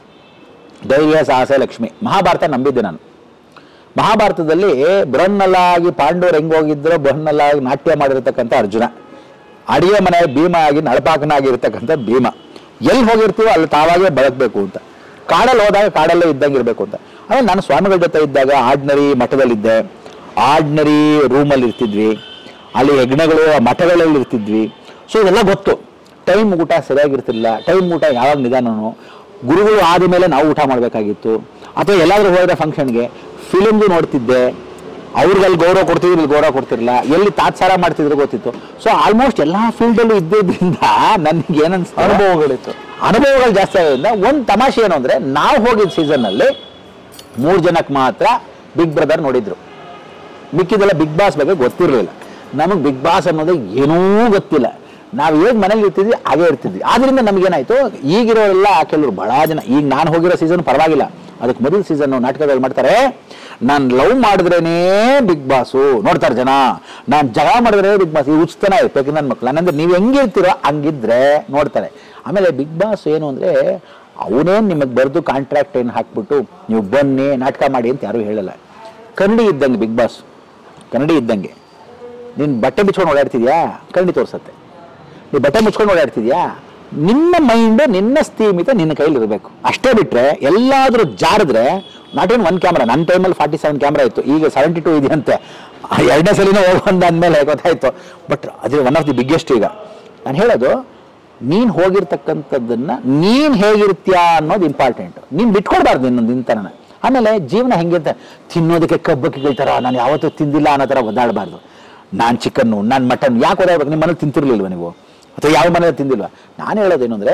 ಧೈರ್ಯ ಸಾಹಸ ಲಕ್ಷ್ಮಿ ಮಹಾಭಾರತ ನಂಬಿದ್ದೆ ನಾನು ಮಹಾಭಾರತದಲ್ಲಿ ಬೃಹನ್ನಲ್ಲಾಗಿ ಪಾಂಡವರು ಹೆಂಗ್ ಹೋಗಿದ್ರು ಬೃಹನ್ನಲ್ಲಾಗಿ ನಾಟ್ಯ ಮಾಡಿರ್ತಕ್ಕಂಥ ಅರ್ಜುನ ಅಡಿಗೆ ಮನೆ ಭೀಮ ಆಗಿ ನಳಪಾಕನಾಗಿರ್ತಕ್ಕಂಥ ಭೀಮ ಎಲ್ಲಿ ಹೋಗಿರ್ತೀವೋ ಅಲ್ಲಿ ತಾವಾಗೇ ಬದುಕಬೇಕು ಅಂತ ಕಾಡಲ್ಲಿ ಹೋದಾಗ ಕಾಡಲ್ಲೇ ಇದ್ದಂಗೆ ಇರಬೇಕು ಅಂತ ಆಮೇಲೆ ನಾನು ಸ್ವಾಮಿಗಳ ಜೊತೆ ಇದ್ದಾಗ ಆಡ್ನರಿ ಮಠದಲ್ಲಿದ್ದೆ ಆಡ್ನರಿ ರೂಮಲ್ಲಿ ಇರ್ತಿದ್ವಿ ಅಲ್ಲಿ ಯಜ್ಞಗಳು ಆ ಮಠಗಳಲ್ಲಿ ಇರ್ತಿದ್ವಿ ಸೊ ಇದೆಲ್ಲ ಗೊತ್ತು ಟೈಮ್ ಊಟ ಸರಿಯಾಗಿರ್ತಿರ್ಲಿಲ್ಲ ಟೈಮ್ ಊಟ ಯಾವಾಗ ನಿಧಾನನೋ ಗುರುಗಳು ಆದ ಮೇಲೆ ನಾವು ಊಟ ಮಾಡಬೇಕಾಗಿತ್ತು ಅಥವಾ ಎಲ್ಲಾದ್ರೂ ಹೋದ್ರೆ ಫಂಕ್ಷನ್ಗೆ ಫಿಲಿಮ್ದು ನೋಡ್ತಿದ್ದೆ ಅವ್ರಿಗೆ ಅಲ್ಲಿ ಗೌರವ ಕೊಡ್ತಿದ್ರು ಇಲ್ಲಿ ಗೌರವ ಕೊಡ್ತಿರ್ಲಿಲ್ಲ ಎಲ್ಲಿ ತಾತ್ಸಾರ ಮಾಡ್ತಿದ್ರು ಗೊತ್ತಿತ್ತು ಸೊ ಆಲ್ಮೋಸ್ಟ್ ಎಲ್ಲಾ ಫೀಲ್ಡಲ್ಲೂ ಇದ್ದಿದ್ದರಿಂದ ನನಗೆ ಏನನ್ಸ್ತು ಅನುಭವಗಳಿತ್ತು ಅನುಭವಗಳು ಜಾಸ್ತಿ ಆಗೋದ್ರಿಂದ ಒಂದು ತಮಾಷೆ ಏನು ಅಂದ್ರೆ ನಾವು ಹೋಗಿದ್ದ ಸೀಸನ್ನಲ್ಲಿ ಮೂರು ಜನಕ್ಕೆ ಮಾತ್ರ ಬಿಗ್ ಬ್ರದರ್ ನೋಡಿದ್ರು ಮಿಕ್ಕಿದೆಲ್ಲ ಬಿಗ್ ಬಾಸ್ ಬಗ್ಗೆ ಗೊತ್ತಿರಲಿಲ್ಲ ನಮಗೆ ಬಿಗ್ ಬಾಸ್ ಅನ್ನೋದು ಏನೂ ಗೊತ್ತಿಲ್ಲ ನಾವು ಹೇಗೆ ಮನೇಲಿ ಇರ್ತಿದ್ವಿ ಹಾಗೆ ಇರ್ತಿದ್ವಿ ಆದ್ರಿಂದ ನಮಗೇನಾಯ್ತು ಈಗಿರೋರೆಲ್ಲ ಕೆಲವರು ಬಹಳ ಜನ ಈಗ ನಾನು ಹೋಗಿರೋ ಸೀಸನ್ ಪರವಾಗಿಲ್ಲ ಅದಕ್ಕೆ ಮೊದಲ ಸೀಸನ್ ನಾಟಕದಲ್ಲಿ ಮಾಡ್ತಾರೆ ನಾನು ಲವ್ ಮಾಡಿದ್ರೇನೇ ಬಿಗ್ ಬಾಸು ನೋಡ್ತಾರೆ ಜನ ನಾನು ಜಗಳ ಮಾಡಿದ್ರೆ ಬಿಗ್ ಬಾಸ್ ಈ ಉಚಿತನ ಇರ್ಬೇಕು ನನ್ನ ಮಕ್ಳು ನನ್ನಂದ್ರೆ ನೀವು ಹೆಂಗಿರ್ತೀರೋ ಹಂಗಿದ್ರೆ ನೋಡ್ತಾರೆ ಆಮೇಲೆ ಬಿಗ್ ಬಾಸ್ ಏನು ಅಂದ್ರೆ ಅವನೇನು ನಿಮಗೆ ಬರೆದು ಕಾಂಟ್ರಾಕ್ಟ್ ಏನು ಹಾಕ್ಬಿಟ್ಟು ನೀವು ಬನ್ನಿ ನಾಟಕ ಮಾಡಿ ಅಂತ ಯಾರೂ ಹೇಳಲ್ಲ ಕನ್ನಡಿ ಇದ್ದಂಗೆ ಬಿಗ್ ಬಾಸ್ ಕನ್ನಡಿ ಇದ್ದಂಗೆ ನೀನು ಬಟ್ಟೆ ಬಿಚ್ಕೊಂಡು ಓಡಾಡ್ತಿದ್ಯಾ ಕನ್ನಡಿ ತೋರಿಸತ್ತೆ ನೀವು ಬಟ್ಟೆ ಮುಚ್ಕೊಂಡು ಓಡಾಡ್ತಿದ್ಯಾ ನಿನ್ನ ಮೈಂಡ್ ನಿನ್ನ ಸ್ಥೀಮಿತ ನಿನ್ನ ಕೈಲಿ ಇರಬೇಕು ಅಷ್ಟೇ ಬಿಟ್ರೆ ಎಲ್ಲಾದ್ರೂ ಜಾರಿದ್ರೆ ನಾಟ್ ಇನ್ ಒನ್ ಕ್ಯಾಮ್ರಾ ನನ್ನ ಟೈಮಲ್ಲಿ ಫಾರ್ಟಿ ಸೆವೆನ್ ಕ್ಯಾಮ್ರಾ ಇತ್ತು ಈಗ ಸೆವೆಂಟಿ ಟೂ ಇದೆಯಂತೆ ಆ ಎರಡನೇ ಸಲಿನ ಹೋಗಿ ಅಂದಮೇಲೆ ಗೊತ್ತಾಯ್ತು ಬಟ್ ಅದು ಒನ್ ಆಫ್ ದಿ ಬಿಗ್ಗೆಸ್ಟ್ ಈಗ ನಾನು ಹೇಳೋದು ನೀನ್ ಹೋಗಿರ್ತಕ್ಕಂಥದ್ದನ್ನ ನೀನ್ ಹೇಗಿರ್ತೀಯಾ ಅನ್ನೋದು ಇಂಪಾರ್ಟೆಂಟ್ ನೀನ್ ಬಿಟ್ಕೊಡ್ಬಾರ್ದು ಇನ್ನೊಂದು ನಿಂತನ ಆಮೇಲೆ ಜೀವನ ಹೆಂಗಿರ್ತ ತಿನ್ನೋದಕ್ಕೆ ಕಬ್ಬಕ್ಕಿಗಳ ಥರ ನಾನು ಯಾವತ್ತೂ ತಿಂದಿಲ್ಲ ಅನ್ನೋ ಥರ ಒದ್ದಾಡಬಾರ್ದು ನಾನು ಚಿಕನ್ನು ನಾನು ಮಟನ್ ಯಾಕೆ ಓದಾಡ್ಬೇಕು ನಿಮ್ಮ ಮನೇಲಿ ತಿಂತಿರ್ಲಿಲ್ವ ನೀವು ಅಥವಾ ಯಾವ ಮನೇಲಿ ತಿಂದಿಲ್ವಾ ನಾನು ಹೇಳೋದೇನು ಅಂದರೆ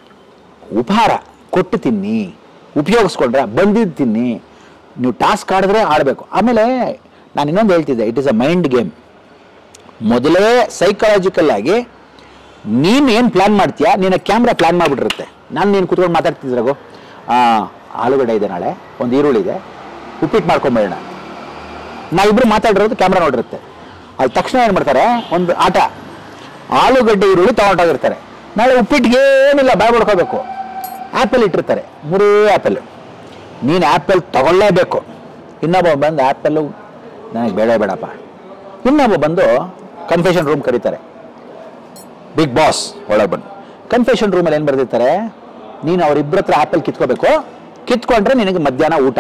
ಉಪಹಾರ ಕೊಟ್ಟು ತಿನ್ನಿ ಉಪಯೋಗಿಸ್ಕೊಂಡ್ರೆ ಬಂದಿದ್ದು ತಿನ್ನಿ ನೀವು ಟಾಸ್ಕ್ ಆಡಿದ್ರೆ ಆಡಬೇಕು ಆಮೇಲೆ ನಾನು ಇನ್ನೊಂದು ಹೇಳ್ತಿದ್ದೆ it is a mind game ಮೊದಲೇ ಸೈಕಾಲಜಿಕಲ್ ಆಗಿ ನೀನು ಏನು ಪ್ಲಾನ್ ಮಾಡ್ತೀಯಾ ನಿನ್ನ ಕ್ಯಾಮ್ರಾ ಪ್ಲಾನ್ ಮಾಡಿಬಿಟ್ಟಿರುತ್ತೆ ನಾನು ನೀನು ಕುತ್ಕೊಂಡು ಮಾತಾಡ್ತಿದ್ರಾಗು ಆಲೂಗಡ್ಡೆ ಇದೆ ನಾಳೆ ಒಂದು ಈರುಳ್ಳಿ ಇದೆ ಉಪ್ಪಿಟ್ಟು ಮಾಡ್ಕೊಂಬೇಡ ನಾವಿಬ್ರು ಮಾತಾಡಿರೋದು ಕ್ಯಾಮ್ರಾ ನೋಡಿರುತ್ತೆ ಅಲ್ಲಿ ತಕ್ಷಣ ಏನು ಮಾಡ್ತಾರೆ ಒಂದು ಆಟ ಆಲೂಗಡ್ಡೆ ಈರುಳ್ಳಿ ತಗೊಂಡೋಗಿರ್ತಾರೆ ನಾಳೆ ಉಪ್ಪಿಟ್ಟಿಗೆ ಏನಿಲ್ಲ ಬಾಯ್ ಬಡ್ಕೋಬೇಕು ಆ್ಯಪಲ್ ಇಟ್ಟಿರ್ತಾರೆ ಮೂರೇ ಆ್ಯಪಲ್ ನೀನು ಆ್ಯಪಲ್ ತಗೊಳ್ಳೇಬೇಕು ಇನ್ನೊಬ್ಬ ಬಂದು ಆ್ಯಪಲ್ಲು ನನಗೆ ಬೇಡ ಬೇಡಪ್ಪ ಇನ್ನೊಬ್ಬ ಬಂದು ಕನ್ಫೆಷನ್ ರೂಮ್ ಕರೀತಾರೆ ಬಿಗ್ ಬಾಸ್ ಒಳಗೆ ಬಂದು ಕನ್ಫೆಷನ್ ರೂಮಲ್ಲಿ ಏನು ಬರೆದಿರ್ತಾರೆ ನೀನು ಅವರಿಬ್ಬರ ಹತ್ರ ಆ್ಯಪಲ್ ಕಿತ್ಕೋಬೇಕು ಕಿತ್ಕೊಂಡ್ರೆ ನಿನಗೆ ಮಧ್ಯಾಹ್ನ ಊಟ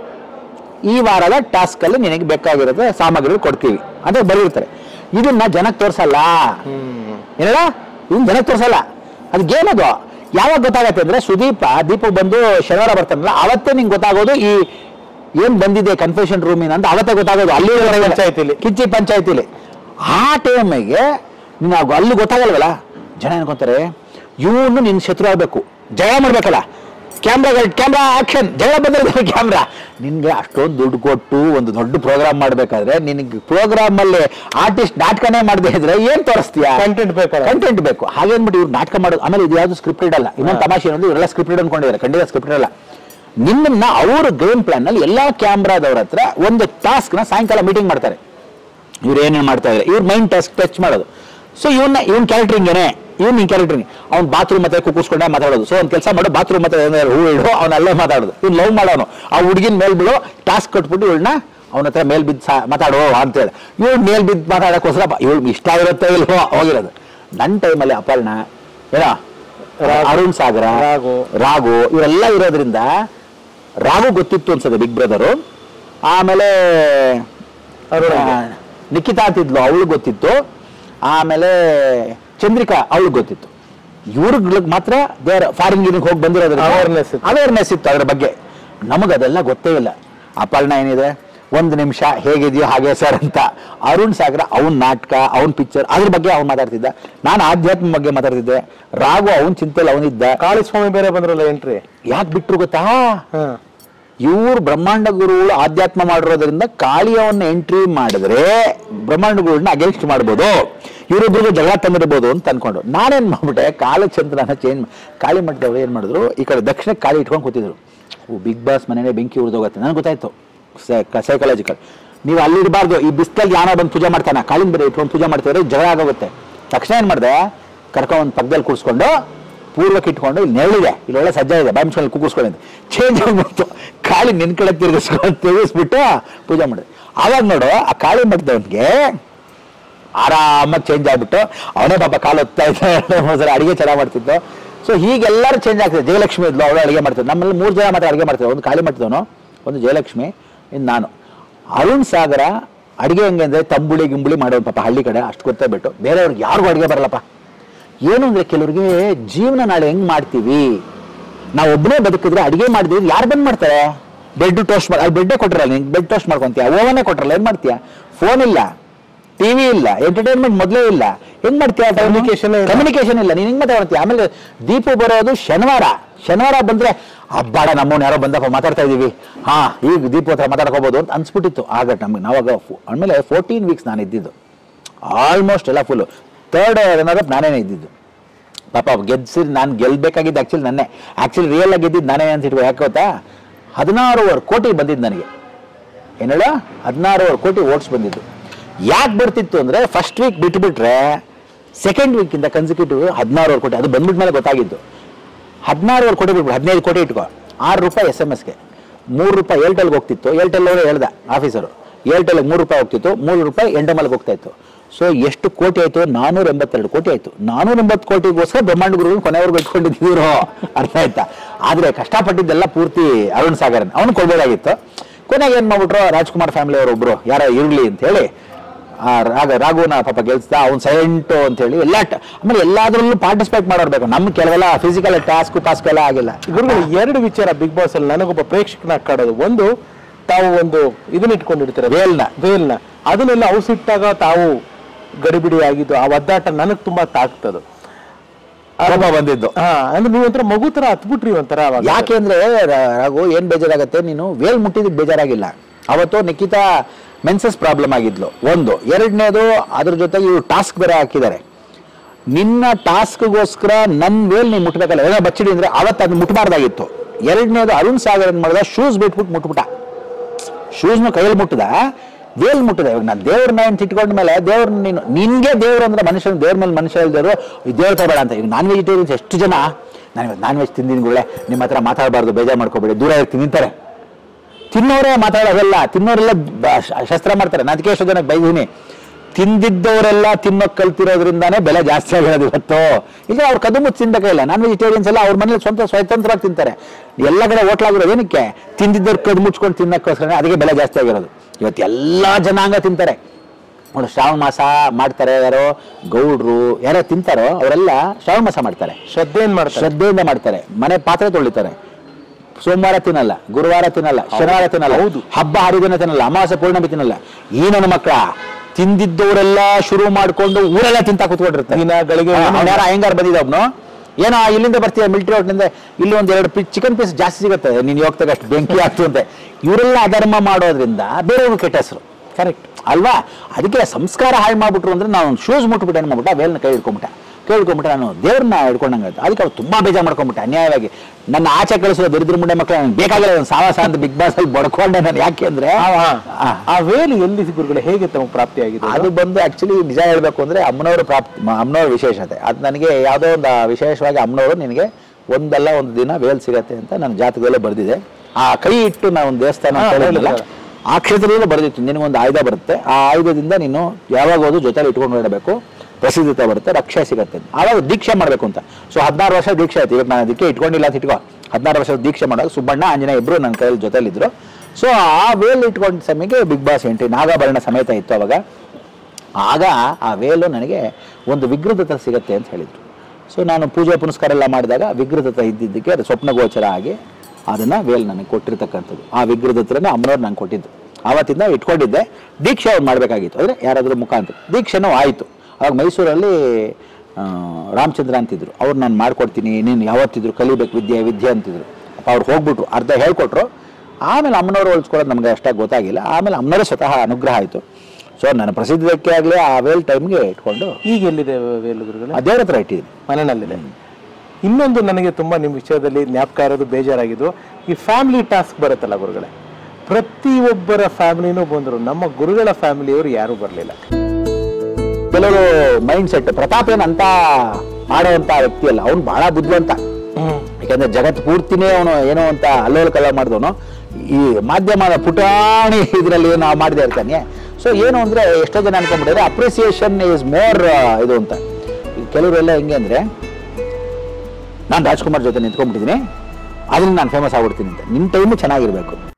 ಈ ವಾರದ ಟಾಸ್ಕ್ ಅಲ್ಲಿ ನಿನಗೆ ಬೇಕಾಗಿರೋದು ಸಾಮಗ್ರಿಗಳು ಕೊಡ್ತೀವಿ ಅಂತ ಬರೆದಿರ್ತಾರೆ ಇದನ್ನ ಜನಕ್ಕೆ ತೋರ್ಸಲ್ಲ ಏನಲ್ಲ ಇದನ್ನ ಜನಕ್ಕೆ ತೋರ್ಸಲ್ಲ ಅದು ಗೇಮ್ ಅದು ಯಾವಾಗ ಗೊತ್ತಾಗತ್ತೆ ಅಂದ್ರೆ ಸುದೀಪ ದೀಪ ಬಂದು ಶನಿವಾರ ಬರ್ತಾನಲ್ಲ ಅವತ್ತೇ ನಿಂಗೆ ಗೊತ್ತಾಗೋದು ಈ ಏನ್ ಬಂದಿದೆ ಕನ್ಫೆಷನ್ ರೂಮಿನ ಅಂತ ಅವತ್ತೇ ಗೊತ್ತಾಗೋದು ಅಲ್ಲಿ ಪಂಚಾಯ್ತಿಲಿ. ಕಿಚ್ಚಿ ಪಂಚಾಯತಿಲಿ ಆ ಟೈಮಿಗೆ ನೀನು ಆಗ ಅಲ್ಲಿ ಗೊತ್ತಾಗಲ್ವಲ್ಲ ಜನ ಅನ್ಕೊಂತಾರೆ ಇವನು ನಿನ್ನ ಶತ್ರು ಆಗ್ಬೇಕು ಜಯ ಮಾಡ್ಬೇಕಲ್ಲ ಕ್ಯಾಮ್ರಾಗಳು ಕ್ಯಾಮ್ರಾ ಆಕ್ಷನ್ ಜಯ ಬಂದಿರೋದು ಕ್ಯಾಮ್ರಾ ನಿನ್ಗೆ ಅಷ್ಟೊಂದು ದುಡ್ಡು ಕೊಟ್ಟು ಒಂದು ದೊಡ್ಡ ಪ್ರೋಗ್ರಾಮ್ ಮಾಡ್ಬೇಕಾದ್ರೆ ನಿನಗೆ ಪ್ರೋಗ್ರಾಮ್ ಅಲ್ಲಿ ಆರ್ಟಿಸ್ಟ್ ನಾಟಕನೇ ಮಾಡದೆ ಇದ್ರೆ ಏನ್ ತೋರಿಸ್ತೀಯಾ Content ಬೇಕಲ್ಲ? ಕಂಟೆಂಟ್ ಬೇಕು ಹಾಗೇನ್ಬಿಟ್ಟು ಇವ್ರು ನಾಟಕ ಮಾಡೋದು ಆಮೇಲೆ ಇದು ಯಾವುದು ಸ್ಕ್ರಿಪ್ಟೆಡ್ ಅಲ್ಲ ಇನ್ನೊಂದು ತಮಾಷೆ ಏನಂದ್ರೆ ಇವರೆಲ್ಲ ಸ್ಕ್ರಿಪ್ಟೆಡ್ ಅನ್ಕೊಂಡಿದ್ದಾರೆ ಖಂಡಿತ ಸ್ಕ್ರಿಪ್ಟೆಡ್ ಅಲ್ಲ ನಿನ್ನನ್ನ ಅವ್ರ ಗೇಮ್ ಪ್ಲಾನ್ ನಲ್ಲಿ ಎಲ್ಲಾ ಕ್ಯಾಮ್ರಾದವ್ರ ಹತ್ರ ಒಂದು ಟಾಸ್ಕ್ ನ ಸಾಯಂಕಾಲ ಮೀಟಿಂಗ್ ಮಾಡ್ತಾರೆ ಇವ್ರು ಏನೇನು ಮಾಡ್ತಾ ಇದ್ದಾರೆ ಇವ್ರ ಮೈಂಡ್ ಟೆಸ್ಟ್ ಟಚ್ ಮಾಡೋದು ಸೊ ಇವನ್ನ ಇವನ್ ಕ್ಯಾರೆಕ್ಟರಿಂಗೇನೆ ಇವನ್ ನಿನ್ ಕ್ಯಾರೆಕ್ಟರಿಂಗ್ ಅವ್ನು ಬಾತ್ರೂಮ್ ಮತ್ತೆ ಕುಕ್ಕುಸ್ಕೊಂಡೆ ಮಾತಾಡೋದು ಸೊ ಒಂದು ಕೆಲಸ ಮಾಡು ಬಾತ್ರೂಮ್ ಮತ್ತೆ ಏನಾದ್ರು ಹೂ ಇಡು ಅವ್ನು ಅಲ್ಲೇ ಮಾತಾಡೋದು ಇವ್ನು ಲವ್ ಮಾಡೋನು ಆ ಹುಡುಗಿನ ಮೇಲ್ ಬಿಡು ಟಾಸ್ಕ್ ಕೊಟ್ಬಿಟ್ಟು ಇವಳನ್ನ ಅವನ ಹತ್ರ ಮೇಲ್ ಬಿದ್ದು ಸಾ ಮಾತಾಡೋ ಅಂತೇಳಿ ಇವಳು ಮೇಲ್ ಬಿದ್ದು ಮಾತಾಡೋಕ್ಕೋಸ್ಕರ ಇವಳು ಇಷ್ಟ ಇರುತ್ತೋ ಇಲ್ವೋ ಹೋಗಿರೋದು ನನ್ನ ಟೈಮಲ್ಲಿ ಅಪರ್ಣ ಏನೋ ರಾಘು. ಅರುಣ್ ಸಾಗರ ರಾಘು. ರಾಘು ಇವರೆಲ್ಲ ಇರೋದ್ರಿಂದ ರಾಘು ಗೊತ್ತಿತ್ತು ಅನ್ಸದೆ ಬಿಗ್ ಬ್ರದರು ಆಮೇಲೆ ಅರುಣ್ಗೆ. ಆ, ನಿಖಿತಾ ಅಂತಿದ್ಲು ಅವಳು ಗೊತ್ತಿತ್ತು ಆಮೇಲೆ ಚಂದ್ರಿಕಾ ಅವಳಿಗೆ ಗೊತ್ತಿತ್ತು ಇವ್ರಿಗೆ ಮಾತ್ರ ದೇವರ ಫಾರಿನ್ ಗಿರಿಗೆ ಹೋಗಿ ಬಂದಿರೋದ್ರಿಂದ Awareness ಇತ್ತು. ಅವೇರ್ನೆಸ್ ಇತ್ತು ಅದ್ರ ಬಗ್ಗೆ ನಮಗೆ ಅದೆಲ್ಲ ಗೊತ್ತೇ ಇಲ್ಲ ಅಪರ್ಣ ಏನಿದೆ ಒಂದು ನಿಮಿಷ ಹೇಗಿದೆಯೋ ಹಾಗೆ ಸರ್ ಅಂತ ಅರುಣ್ ಸಾಗರ ಅವನ್ ನಾಟಕ ಅವನ್ ಪಿಕ್ಚರ್ ಅದ್ರ ಬಗ್ಗೆ ಅವ್ನು ಮಾತಾಡ್ತಿದ್ದ ನಾನು ಆಧ್ಯಾತ್ಮ ಬಗ್ಗೆ ಮಾತಾಡ್ತಿದ್ದೆ ರಾಘು ಅವನ್ ಚಿಂತೆಯಲ್ಲಿ ಅವನಿದ್ದ ಕಾಳಿಸ್ವಾಮಿ ಬೇರೆ ಬಂದ್ರಲ್ಲ ಎಂಟ್ರಿ ಯಾಕೆ ಬಿಟ್ರು ಗೊತ್ತಾ ಹಾ ಇವ್ರು ಬ್ರಹ್ಮಾಂಡ ಗುರುಗಳು ಆಧ್ಯಾತ್ಮ ಮಾಡಿರೋದ್ರಿಂದ ಕಾಳಿಯವನ್ನ ಎಂಟ್ರಿ ಮಾಡಿದ್ರೆ ಬ್ರಹ್ಮಾಂಡ ಗುರುಗಳನ್ನ ಅಗೇನ್ಸ್ಟ್ ಮಾಡ್ಬೋದು ಇವರಿಬ್ರಿಗೂ ಜಗಳ ತಂದಿರ್ಬೋದು ಅಂತ ಅನ್ಕೊಂಡು ನಾನೇನ್ ಮಾಡ್ಬಿಟ್ಟೆ ಕಾಲಚಂದ್ರನ ಚೇಂಜ್ ಕಾಳಿ ಮಠದವ್ರು ಏನ್ ಮಾಡಿದ್ರು ಈ ಕಡೆ ದಕ್ಷಿಣಕ್ಕೆ ಕಾಲಿ ಇಟ್ಕೊಂಡು ಕೂತಿದ್ರು ಓ ಬಿಗ್ ಬಾಸ್ ಮನೆನೇ ಬೆಂಕಿ ಉರಿದೋಗತ್ತೆ ನನಗೆ ಗೊತ್ತಾಯ್ತು ಸೈಕಾಲಜಿಕಲ್ ನೀವು ಅಲ್ಲಿ ಇರಬಾರ್ದು ಈ ಬಿಸ್ತಲ್ಲಿ ಯಾರೋ ಬಂದು ಪೂಜೆ ಮಾಡ್ತಾನೆ ಕಾಲಿನ ಬೇರೆ ಇಟ್ಕೊಂಡು ಪೂಜೆ ಮಾಡ್ತಿದ್ರೆ ಜಗಳ ಆಗೋಗುತ್ತೆ ತಕ್ಷಣ ಏನ್ ಮಾಡಿದೆ ಕರ್ಕೊಂಡು ಪಕ್ಕದಲ್ಲಿ ಕೂರಿಸ್ಕೊಂಡು ಪೂರ್ವಕ್ಕೆ ಇಟ್ಕೊಂಡು ಇಲ್ಲಿ ನೆರಳಿದೆ ಇಲ್ಲಿ ಒಳ್ಳೆ ಸಜ್ಜ ಇದೆ ಬಾಂಬ್ಸ್ಕೊಂಡು ಕೂಗಿಸ್ಕೊಂಡಿದ್ದೆ ಚೇಂಜ್ ಆಗ್ಬಿಟ್ಟು ಕಾಳಿ ನಿನ್ ಕಡೆ ತಿರುಗಿಸ್ಕೊಂಡು ತಿರುಗಿಸ್ಬಿಟ್ಟು ಪೂಜೆ ಮಾಡಿದೆ ಆವಾಗ ನೋಡು ಆ ಕಾಳಿ ಮಠದವನಿಗೆ ಆರಾಮಾಗಿ ಚೇಂಜ್ ಆಗ್ಬಿಟ್ಟು ಅವನೇ ಪಾಪ ಕಾಲು ಹೊತ್ತಾ ಇದ್ದ ಒಂದ್ಸಲ ಅಡಿಗೆ ಚೆನ್ನಾಗಿ ಮಾಡ್ತಿದ್ದು ಸೊ ಹೀಗೆಲ್ಲರೂ ಚೇಂಜ್ ಆಗ್ತದೆ ಜಯಲಕ್ಷ್ಮಿ ಇದ್ಲು ಅವಳು ಅಡಿಗೆ ಮಾಡ್ತಿದ್ದೆ ನಮ್ಮಲ್ಲಿ ಮೂರು ಜನ ಮಾತ್ರ ಅಡಿಗೆ ಮಾಡ್ತಿದ್ದೆ ಒಂದು ಕಾಳಿ ಮಠದವನು ಒಂದು ಜಯಲಕ್ಷ್ಮಿ ಇನ್ನು ನಾನು ಅರುಣ್ ಸಾಗರ ಅಡಿಗೆ ಹೆಂಗೆ ಅಂದರೆ ತಂಬುಳಿ ಗಿಂಬುಳಿ ಮಾಡೋದು ಪಾಪ ಹಳ್ಳಿ ಕಡೆ ಅಷ್ಟು ಗೊತ್ತೇ ಬಿಟ್ಟು ಬೇರೆಯವ್ರಿಗೆ ಯಾರಿಗೂ ಅಡಿಗೆ ಬರಲ್ಲಪ್ಪ ಏನು ಅಂದ್ರೆ ಕೆಲವ್ರಿಗೆ ಜೀವನ ನಾಳೆ ಹೆಂಗ್ ಮಾಡ್ತೀವಿ ನಾವು ಒಬ್ಬನೇ ಬದುಕಿದ್ರೆ ಅಡಿಗೆ ಮಾಡಿದ್ರೆ ಯಾರು ಬಂದ್ ಮಾಡ್ತಾರೆ ಬೆಡ್ ಟೋಸ್ಟ್ ಮಾಡಿ ಅಲ್ಲಿ ಬೆಡ್ಡೇ ಕೊಟ್ಟಿರಲ್ಲ ನಿಂಗೆ ಬೆಡ್ ಟೋಸ್ಟ್ ಮಾಡ್ಕೊಂತೀಯ ಓವನೇ ಕೊಟ್ಟಿರಲ್ಲ ಏನ್ ಮಾಡ್ತೀಯ ಫೋನ್ ಇಲ್ಲ ಟಿವಿ ಇಲ್ಲ ಎಂಟರ್ಟೈನ್ಮೆಂಟ್ ಮೊದಲೇ ಇಲ್ಲ ಹೆಂಗ್ ಮಾಡ್ತೀಯ Communication ಇಲ್ಲ. ಕಮ್ಯುನಿಕೇಶನ್ ಇಲ್ಲ ನೀನ್ ಹೆಂಗ್ ಮಾತಾಡ್ತೀಯ ಆಮೇಲೆ ದೀಪು ಬರೋದು ಶನಿವಾರ ಶನಿವಾರ ಬಂದ್ರೆ ಅಬ್ಬಾಡ ನಮ್ಮವ್ನು ಯಾರೋ ಬಂದಪ್ಪ ಮಾತಾಡ್ತಾ ಇದೀವಿ ಹಾ ಈಗ ದೀಪು ಹತ್ರ ಮಾತಾಡ್ಕೋಬಹುದು ಅಂತ ಅನ್ಸ್ಬಿಟ್ಟಿತ್ತು ಆಗ ನಮ್ಗೆ ನಾವಾಗ ಫೋ- ಆಮೇಲೆ ಫೋರ್ಟೀನ್ ವೀಕ್ಸ್ ನಾನು ಇದ್ದಿದ್ದು ಆಲ್ಮೋಸ್ಟ್ ಎಲ್ಲ ಫುಲ್ಲು ಥರ್ಡ್ ರನ್ನರ್ ಅಪ್ ನಾನೇ ಇದ್ದಿದ್ದು ಪಾಪ ಗೆದ್ಸಿ ನಾನು ಗೆಲ್ಬೇಕಾಗಿದ್ದು ಆ್ಯಕ್ಚುಲಿ ನನ್ನೇ ಆ್ಯಕ್ಚುಲಿ ರಿಯಲ್ ಆಗಿ ಗೆದ್ದಿದ್ದು ನಾನೇ ಅಂತ ಇಟ್ಕೋ ಯಾಕೆ ಗೊತ್ತಾ ಹದಿನಾರೂವರೆ ಕೋಟಿ ಬಂದಿದ್ದು ನನಗೆ ಏನು ಹೇಳ ಹದಿನಾರೂವರೆ ಕೋಟಿ ಓಟ್ಸ್ ಬಂದಿದ್ದು ಯಾಕೆ ಬರ್ತಿತ್ತು ಅಂದರೆ ಫಸ್ಟ್ ವೀಕ್ ಬಿಟ್ಬಿಟ್ರೆ ಸೆಕೆಂಡ್ ವೀಕಿಂದ ಕನ್ಸಿಕ್ಯೂಟಿವ್ ಹದಿನಾರೂವರೆ ಕೋಟಿ ಅದು ಬಂದ್ಬಿಟ್ಮೇಲೆ ಗೊತ್ತಾಗಿದ್ದು ಹದಿನಾರೂವರೆ ಕೋಟಿ ಬಿಟ್ಬಿಟ್ಟು ಹದಿನೈದು ಕೋಟಿ ಇಟ್ಕೋ ಆರು ರೂಪಾಯಿ ಎಸ್ ಎಮ್ ಎಸ್ಗೆ ಮೂರು ರೂಪಾಯಿ ಏರ್ಟೆಲ್ಗೆ ಹೋಗ್ತಿತ್ತು ಏರ್ಟೆಲ್ ಅವರು ಹೇಳ್ದ ಆಫೀಸರು ಏರ್ಟೆಲ್ಗೆ ಮೂರು ರೂಪಾಯಿ ಹೋಗ್ತಿತ್ತು ಮೂರು ರೂಪಾಯಿ ಎಂಡಮಲ್ಗೆ ಹೋಗ್ತಾ ಇತ್ತು ಸೊ ಎಷ್ಟು ಕೋಟಿ ಆಯಿತು ನಾನೂರ ಎಂಬತ್ತೆರಡು ಕೋಟಿ ಆಯಿತು ನಾನೂರ ಎಂಬತ್ತು ಕೋಟಿಗೋಸ್ಕರ ಬ್ರಹ್ಮಾಂಡ ಗುರು ಕೊನೆವರೆಗೂ ಇಟ್ಕೊಂಡಿದ್ದೀರು ಅರ್ಥ ಆಯ್ತಾ ಆದರೆ ಕಷ್ಟಪಟ್ಟಿದ್ದೆಲ್ಲ ಪೂರ್ತಿ ಅರುಣ್ ಸಾಗರನ್ ಅವನು ಕೊಡ್ಬೋದಾಗಿತ್ತು ಕೊನೆಗೆ ಏನು ಮಾಡ್ಬಿಟ್ರು ರಾಜ್ಕುಮಾರ್ ಫ್ಯಾಮಿಲಿ ಅವರೊಬ್ರು ಯಾರೋ ಇರಲಿ ಅಂತ ಹೇಳಿ ಆ ರಾಗ ರಾಘುನ ಪಾಪ ಗೆಲ್ಸ್ದ ಅವ್ನು ಸೈಲೆಂಟು ಅಂತ ಹೇಳಿ ಎಲ್ಲ ಟ- ಆಮೇಲೆ ಎಲ್ಲಾದ್ರಲ್ಲೂ ಪಾರ್ಟಿಸಿಪೇಟ್ ಮಾಡೋರ್ಬೇಕು ನಮ್ಮ ಕೆಲವೆಲ್ಲ ಫಿಸಿಕಲ್ ಟಾಸ್ಕ್ ಪಾಸ್ಕ್ ಎಲ್ಲ ಆಗಿಲ್ಲ ಗುರುಗಳು ಎರಡು ವಿಚಾರ ಬಿಗ್ ಬಾಸ್ ಅಲ್ಲಿ ನನಗೊಬ್ಬ ಪ್ರೇಕ್ಷಕನ ಕಾಡೋದು ಒಂದು ತಾವು ಒಂದು ಇದನ್ನ ಇಟ್ಕೊಂಡಿರ್ತಾರೆ ವೇಲ್ನ. ವೇಲ್ನ ಅದನ್ನೆಲ್ಲ ಔಸಿಟ್ಟಾಗ ತಾವು ಗಡಿಬಿಡಿ ಆಗಿದ್ದು ಆ ಒದ್ದಾಟ ನನಗೆ ತುಂಬಾ ತಾಕ್ತದು ಕೋಪ ಬಂದಿದ್ದು ಹಾ ಅಂದ್ರೆ ನೀವು ಒಂಥರ ಮಗು ತರ ಹತ್ಬಿಟ್ರಿ ಒಂಥರ ಅವಾಗ ಯಾಕೆ ಅಂದ್ರೆ ರ- ರಾಘು ಏನ್ ಬೇಜಾರಾಗತ್ತೆ ನೀನು ವೇಲ್ ಮುಟ್ಟಿದ್ದಕ್ಕೆ ಬೇಜಾರಾಗಿಲ್ಲ ಅವತ್ತು ನಿಖಿತಾ ಮೆನ್ಸಸ್ ಪ್ರಾಬ್ಲಮ್ ಆಗಿದ್ಲು ಒಂದು ಎರಡನೇದು ಅದ್ರ ಜೊತೆಗೆ ಇವ್ರು ಟಾಸ್ಕ್ ಬೇರೆ ಹಾಕಿದ್ದಾರೆ ನಿನ್ನ ಟಾಸ್ಕ್ಗೋಸ್ಕರ ನನ್ನ ವೇಲ್ ನೀನು ಮುಟ್ಬೇಕಲ್ಲ ಏನೋ ಬಚ್ಚಿಡಿ ಅಂದ್ರೆ ಅವತ್ತು ಅದು ಮುಟ್ಬಾರ್ದಾಗಿತ್ತು ಎರಡನೇದು ಅರುಣ್ ಸಾಗರ್ ಏನ್ ಮಾಡ್ದ ಶೂಸ್ ಬಿಟ್ಬಿಟ್ಟು ಮುಟ್ಬಿಟ್ಟ ಶೂಸ್ನ ಕೈಯಲ್ಲಿ ಮುಟ್ಟದ ವೇಲ್ ಮುಟ್ಟದ ಇವಾಗ ನಾನು ದೇವ್ರನ್ನ ಅಂತ ಇಟ್ಕೊಂಡ ಮೇಲೆ ದೇವ್ರನ್ನ ನೀನು ನಿನ್ಗೆ ದೇವ್ರು ಅಂದ್ರೆ ಮನುಷ್ಯನ ದೇವ್ರ ಮೇಲೆ ಮನುಷ್ಯ ಇಲ್ದೇವ್ರು ದೇವ್ರ ತಗೋಬೇಡ ಅಂತ ಈಗ ನಾನ್ ವೆಜಿಟೇರಿಯನ್ಸ್ ಎಷ್ಟು ಜನ ನಾನು ಇವತ್ತು ನಾನ್ ವೆಜ್ ತಿಂದಿನ ಗುಳೆ ನಿಮ್ಮ ಹತ್ರ ಮಾತಾಡಬಾರ್ದು ಬೇಜಾರು ಮಾಡ್ಕೋಬೇಡಿ ದೂರ ಇರ್ತೀನಿ ತಿಂತಾರೆ ತಿನ್ನೋರೇ ಮಾತಾಡೋದಲ್ಲ ತಿನ್ನೋರೆಲ್ಲ ಬ- ಶ- ಶಸ್ತ್ರ ಮಾಡ್ತಾರೆ ನಾನು ಅದಕ್ಕೆ ಎಷ್ಟೋ ಜನಕ್ಕೆ ಬೈದೀನಿ ತಿಂದಿದ್ದವರೆಲ್ಲ ತಿನ್ನೋಕ್ ಕಲ್ತಿರೋದ್ರಿಂದಾನೇ ಬೆಲೆ ಜಾಸ್ತಿ ಆಗಿರೋದು ಇವತ್ತು ಈಗ ಅವ್ರು ಕದು ಮುಚ್ಚಿ ತಿನ್ನಬೇಕಿಲ್ಲ ನಾನ್ ವೆಜಿಟೇರಿಯನ್ಸ್ ಎಲ್ಲ ಅವ್ರ ಮನೇಲಿ ಸ್ವಂತ ಸ್ವತಂತ್ರವಾಗಿ ತಿಂತಾರೆ ಎಲ್ಲ ಕಡೆ ಹೋಟ್ಲಾಗಿರೋದು ಏನಕ್ಕೆ ತಿಂದಿದ್ದವ್ರು ಕದು ಮುಚ್ಕೊಂಡು ತಿನ್ನಕ್ಕೋಸ್ಕರ ಅದಕ್ಕೆ ಬೆಲೆ ಜಾಸ್ತಿ ಆಗಿರೋದು ಇವತ್ತು ಎಲ್ಲ ಜನಾಂಗ ತಿಂತಾರೆ ನೋಡಿ ಶ್ರಾವಣ ಮಾಸ ಮಾಡ್ತಾರೆ ಯಾರೋ ಗೌಡ್ರು ಯಾರೋ ತಿಂತಾರೋ ಅವರೆಲ್ಲ ಶ್ರಾವಣ ಮಾಸ ಮಾಡ್ತಾರೆ ಶ್ರದ್ಧೆ ಏನ್ ಮಾಡ್ತಾರೆ ಶ್ರದ್ಧೆಯಿಂದ ಮಾಡ್ತಾರೆ ಮನೆ ಪಾತ್ರೆ ತೊಳಿತಾರೆ ಸೋಮವಾರ ತಿನ್ನಲ್ಲ ಗುರುವಾರ ತಿನ್ನಲ್ಲ ಶನಿವಾರ ತಿನ್ನಲ್ಲ ಹೌದು. ಹಬ್ಬ ಹರಿದಿನ ತಿನ್ನಲ್ಲ ಅಮಾವಾಸ್ಯ ಪೂರ್ಣಮಿ ತಿನ್ನಲ್ಲ ಈ ನನ್ನ ಮಕ್ಕಳ ತಿಂದಿದ್ದವರೆಲ್ಲ ಶುರು ಮಾಡ್ಕೊಂಡು ಊರೆಲ್ಲ ತಿಂತ ಕೂತ್ಕೊಂಡಿರ್ತಾರೆ ದಿನ ಗಳಿಗೆ ಹಾ, ಅವ್ನು ಯಾರೋ ಅಯ್ಯಂಗಾರ್ ಬಂದಿದ್ದ ಒಬ್ನು ಏನೋ ಇಲ್ಲಿಂದ ಬರ್ತೀಯ ಮಿಲ್ಟ್ರಿ ಔಟ್ನಿಂದ ಇಲ್ಲಿ ಒಂದ್ ಎರಡು ಪೀಸ್ ಚಿಕನ್ ಪೀಸ್ ಜಾಸ್ತಿ ಸಿಗುತ್ತೆ ನೀನು ಹೋಗ್ತಾಗ ಅಷ್ಟು ಬೆಂಕಿ ಆಗ್ತು ಅಂತೆ ಇವರೆಲ್ಲ ಅಧರ್ಮ ಮಾಡೋದ್ರಿಂದ ಬೇರೆಯವ್ರಿಗೆ ಕೆಟ್ಟ ಹೆಸರು ಕರೆಕ್ಟ್ ಅಲ್ವಾ ಅದಕ್ಕೆ ಸಂಸ್ಕಾರ ಹಾಳು ಮಾಡ್ಬಿಟ್ರು ಅಂದ್ರೆ ನಾವು ಶೂಸ್ ಮುಟ್ಬಿಟ್ಟು ಏನು ಮಾಡ್ಬಿಟ್ಟ ವೇಲ್ನ ಕೈ ಹಿಡ್ಕೊಂಬಿಟ್ಟ ಕೈ ಹಿಡ್ಕೊಂಬಿಟ್ಟ ನಾನು ದೇವ್ರನ್ನ ಹಿಡ್ಕೊಂಡಂಗೆ ಆಯ್ತು ಅದಕ್ಕೆ ಅವ್ರು ತುಂಬಾ ಬೇಜಾರು ಮಾಡ್ಕೊಂಬಿಟ್ಟೆ ಅನ್ಯಾಯವಾಗಿ ನನ್ನ ಆಚೆ ಕಳಿಸೋ ದರಿದ್ರ ಮುಂಡೆ ಮಕ್ಕಳು ನನಗೆ ಬೇಕಾಗಿಲ್ಲ ಒಂದು ಸಾವಾಸ ಅಂತ ಬಿಗ್ ಬಾಸ್ ಅಲ್ಲಿ ಬಡ್ಕೊಂಡೆ ನಾನು ಯಾಕೆ ಅಂದ್ರೆ ಆ, ಆ ವೇಲ್ ಎಲ್ಲಿ ಗುರುಗಳು ಹೇಗೆ ತಮಗೆ ಪ್ರಾಪ್ತಿಯಾಗಿದೆ ಅದು ಬಂದು ಆಕ್ಚುಲಿ ನಿಜ ಹೇಳ್ಬೇಕು ಅಂದ್ರೆ ಅಮ್ಮನವರು ಪ್ರಾಪ್ತಿ ಮ- ಅಮ್ಮನವ್ರ ವಿಶೇಷತೆ ಅದು ನನಗೆ ಯಾವುದೋ ಒಂದು ವಿಶೇಷವಾಗಿ ಅಮ್ಮನವರು ನಿನಗೆ ಒಂದಲ್ಲ ಒಂದು ದಿನ ವೇಲ್ ಸಿಗತ್ತೆ ಅಂತ ನನ್ನ ಜಾತಕದಲ್ಲೇ ಬರೆದಿದೆ ಆ ಕೈ ಇಟ್ಟು ನಾವು ಒಂದು ದೇವಸ್ಥಾನ ಹಾ, ಅಂತ ಹೇಳಿದ್ನಲ್ಲ, ಹೇಳಿದ್ದಾರೆ. ಆ ಕ್ಷೇತ್ರದಲ್ಲೂ ಬರೆದಿತ್ತು ನಿನಗೊಂದು ಆಯುಧ ಬರುತ್ತೆ ಆ ಆಯುಧದಿಂದ ನೀನು ಯಾವಾಗ ಹೋದ್ರು ಜೊತೆಲಿ ಇಟ್ಕೊಂಡು ಇಡಬೇಕು ಪ್ರಸಿದ್ಧತೆ ಬರುತ್ತೆ ರಕ್ಷೆ ಸಿಗುತ್ತೆ ಆವಾಗ ದೀಕ್ಷೆ ಮಾಡಬೇಕು ಅಂತ ಸೊ ಹದಿನಾರು ವರ್ಷ ದೀಕ್ಷೆ ಆಯ್ತು ಇವಾಗ ನಾನು ಅದಕ್ಕೆ ಇಟ್ಕೊಂಡಿಲ್ಲ ಅಂತ ಇಟ್ಕೋ ಹದಿನಾರು ವರ್ಷದ ದೀಕ್ಷೆ ಮಾಡುವಾಗ ಸುಬ್ಬಣ್ಣ ಆಂಜನೇಯ ಇಬ್ರು ನನ್ನ ಕೈಯಲ್ಲಿ ಜೊತೆಲಿದ್ರು ಸೊ ಆ ವೇಲ್ ಇಟ್ಕೊಂಡ ಸಮಯಕ್ಕೆ ಬಿಗ್ ಬಾಸ್ ಎಂಟ್ರಿ ನಾಗಾಭರಣ ಸಮೇತ ಇತ್ತು ಅವಾಗ ಆಗ ಆ ವೇಲು ನನಗೆ ಒಂದು ವಿಗ್ರಹದ ಹತ್ರ ಸಿಗತ್ತೆ ಅಂತ ಹೇಳಿದರು ಸೊ ನಾನು ಪೂಜೆ ಪುನಸ್ಕಾರ ಎಲ್ಲ ಮಾಡಿದಾಗ ವಿಗ್ರಹದ ಹತ್ರ ಇದ್ದಿದ್ದಕ್ಕೆ ಅದು ಸ್ವಪ್ನ ಗೋಚರ ಆಗಿ ಅದನ್ನು ವೇಲ್ ನನಗೆ ಕೊಟ್ಟಿರ್ತಕ್ಕಂಥದ್ದು ಆ ವಿಗ್ರಹದ ಹತ್ರನೇ ಅಮ್ಮನವ್ರು ನಂಗೆ ಕೊಟ್ಟಿದ್ದು ಆವತ್ತಿಂದ ಇಟ್ಕೊಂಡಿದ್ದೆ ದೀಕ್ಷೆ ಅವ್ರು ಮಾಡಬೇಕಾಗಿತ್ತು ಅಂದರೆ ಯಾರಾದರೂ ಮುಖಾಂತರ ದೀಕ್ಷೆನೂ ಆಯಿತು ಅವಾಗ ಮೈಸೂರಲ್ಲಿ ಆ, ರಾಮಚಂದ್ರ ಅಂತಿದ್ರು ಅವ್ರು ನಾನು ಮಾಡ್ಕೊಡ್ತೀನಿ ನೀನು ಯಾವತ್ತಿದ್ರು ಕಲಿಬೇಕು ವಿದ್ಯೆ ವಿದ್ಯೆ ಅಂತಿದ್ರು ಅಪ್ಪ ಅವ್ರು ಹೋಗ್ಬಿಟ್ರು ಅರ್ಧ ಹೇಳ್ಕೊಟ್ರು ಆಮೇಲೆ ಅಮ್ಮನವ್ರು ಹೋಲಿಸ್ಕೊಳ್ಳೋದು ನಮಗೆ ಅಷ್ಟಾಗಿ ಗೊತ್ತಾಗಿಲ್ಲ ಆಮೇಲೆ ಅಮ್ಮನವರೇ ಸ್ವತಃ ಅನುಗ್ರಹ ಆಯಿತು ಸೊ ನನ್ನ ಪ್ರಸಿದ್ಧಕ್ಕೆ ಆಗಲಿ ಆ ವೇಲ್ ಟೈಮ್ಗೆ ಇಟ್ಕೊಂಡು ಈಗ ಎಲ್ಲಿದೆ ವೇಲು ಗುರುಗಳೇ ಆ ದೇವ್ರ ಹತ್ರ ಇಟ್ಟಿದ್ದೀನಿ ಮನೆಯಲ್ಲಿದೆ ಇನ್ನೊಂದು ನನಗೆ ತುಂಬಾ ನಿಮ್ಮ ವಿಷಯದಲ್ಲಿ ಜ್ಞಾಪಕ ಇರೋದು ಬೇಜಾರಾಗಿದ್ದು ಈ ಫ್ಯಾಮಿಲಿ ಟಾಸ್ಕ್ ಬರುತ್ತಲ್ಲ ಗುರುಗಳೇ ಪ್ರತಿಯೊಬ್ಬರ ಫ್ಯಾಮಿಲಿನೂ ಬಂದರು ನಮ್ಮ ಗುರುಗಳ ಫ್ಯಾಮಿಲಿಯವರು ಯಾರೂ ಬರಲಿಲ್ಲ ಕೆಲವರು ಮೈಂಡ್ ಸೆಟ್ ಪ್ರತಾಪ್ ಏನು ಅಂತ ಆಡೋವಂಥ ವ್ಯಕ್ತಿ ಅಲ್ಲ ಅವ್ನು ಬಹಳ ಬುದ್ಧಿವಂತ ಯಾಕಂದ್ರೆ ಜಗತ್ತು ಪೂರ್ತಿನೇ ಅವನು ಏನೋ ಅಂತ ಅಲ್ಲೋಲ ಕಲ್ಲ ಮಾಡಿದವನು ಈ ಮಾಧ್ಯಮದ ಪುಟಾಣಿ ಇದರಲ್ಲಿ ನಾವು ಮಾಡದೇ ಇರ್ತಾನೆ ಸೊ ಏನು ಅಂದ್ರೆ ಎಷ್ಟೋ ಜನ ಅನ್ಕೊಂಡ್ಬಿಟ್ಟಿದ್ರೆ ಅಪ್ರಿಸಿಯೇಷನ್ ಈಸ್ ಮೋರ್ ಇದು ಅಂತ ಈ ಕೆಲವರೆಲ್ಲ ಹೆಂಗೆ ಅಂದ್ರೆ ನಾನು ರಾಜ್ಕುಮಾರ್ ಜೊತೆ ನಿಂತ್ಕೊಂಡ್ಬಿಟ್ಟಿದ್ದೀನಿ ಅದರಿಂದ ನಾನು ಫೇಮಸ್ ಆಗ್ಬಿಡ್ತೀನಿ ಅಂತ ನಿನ್ನ ಟೈಮು ಚೆನ್ನಾಗಿರ್ಬೇಕು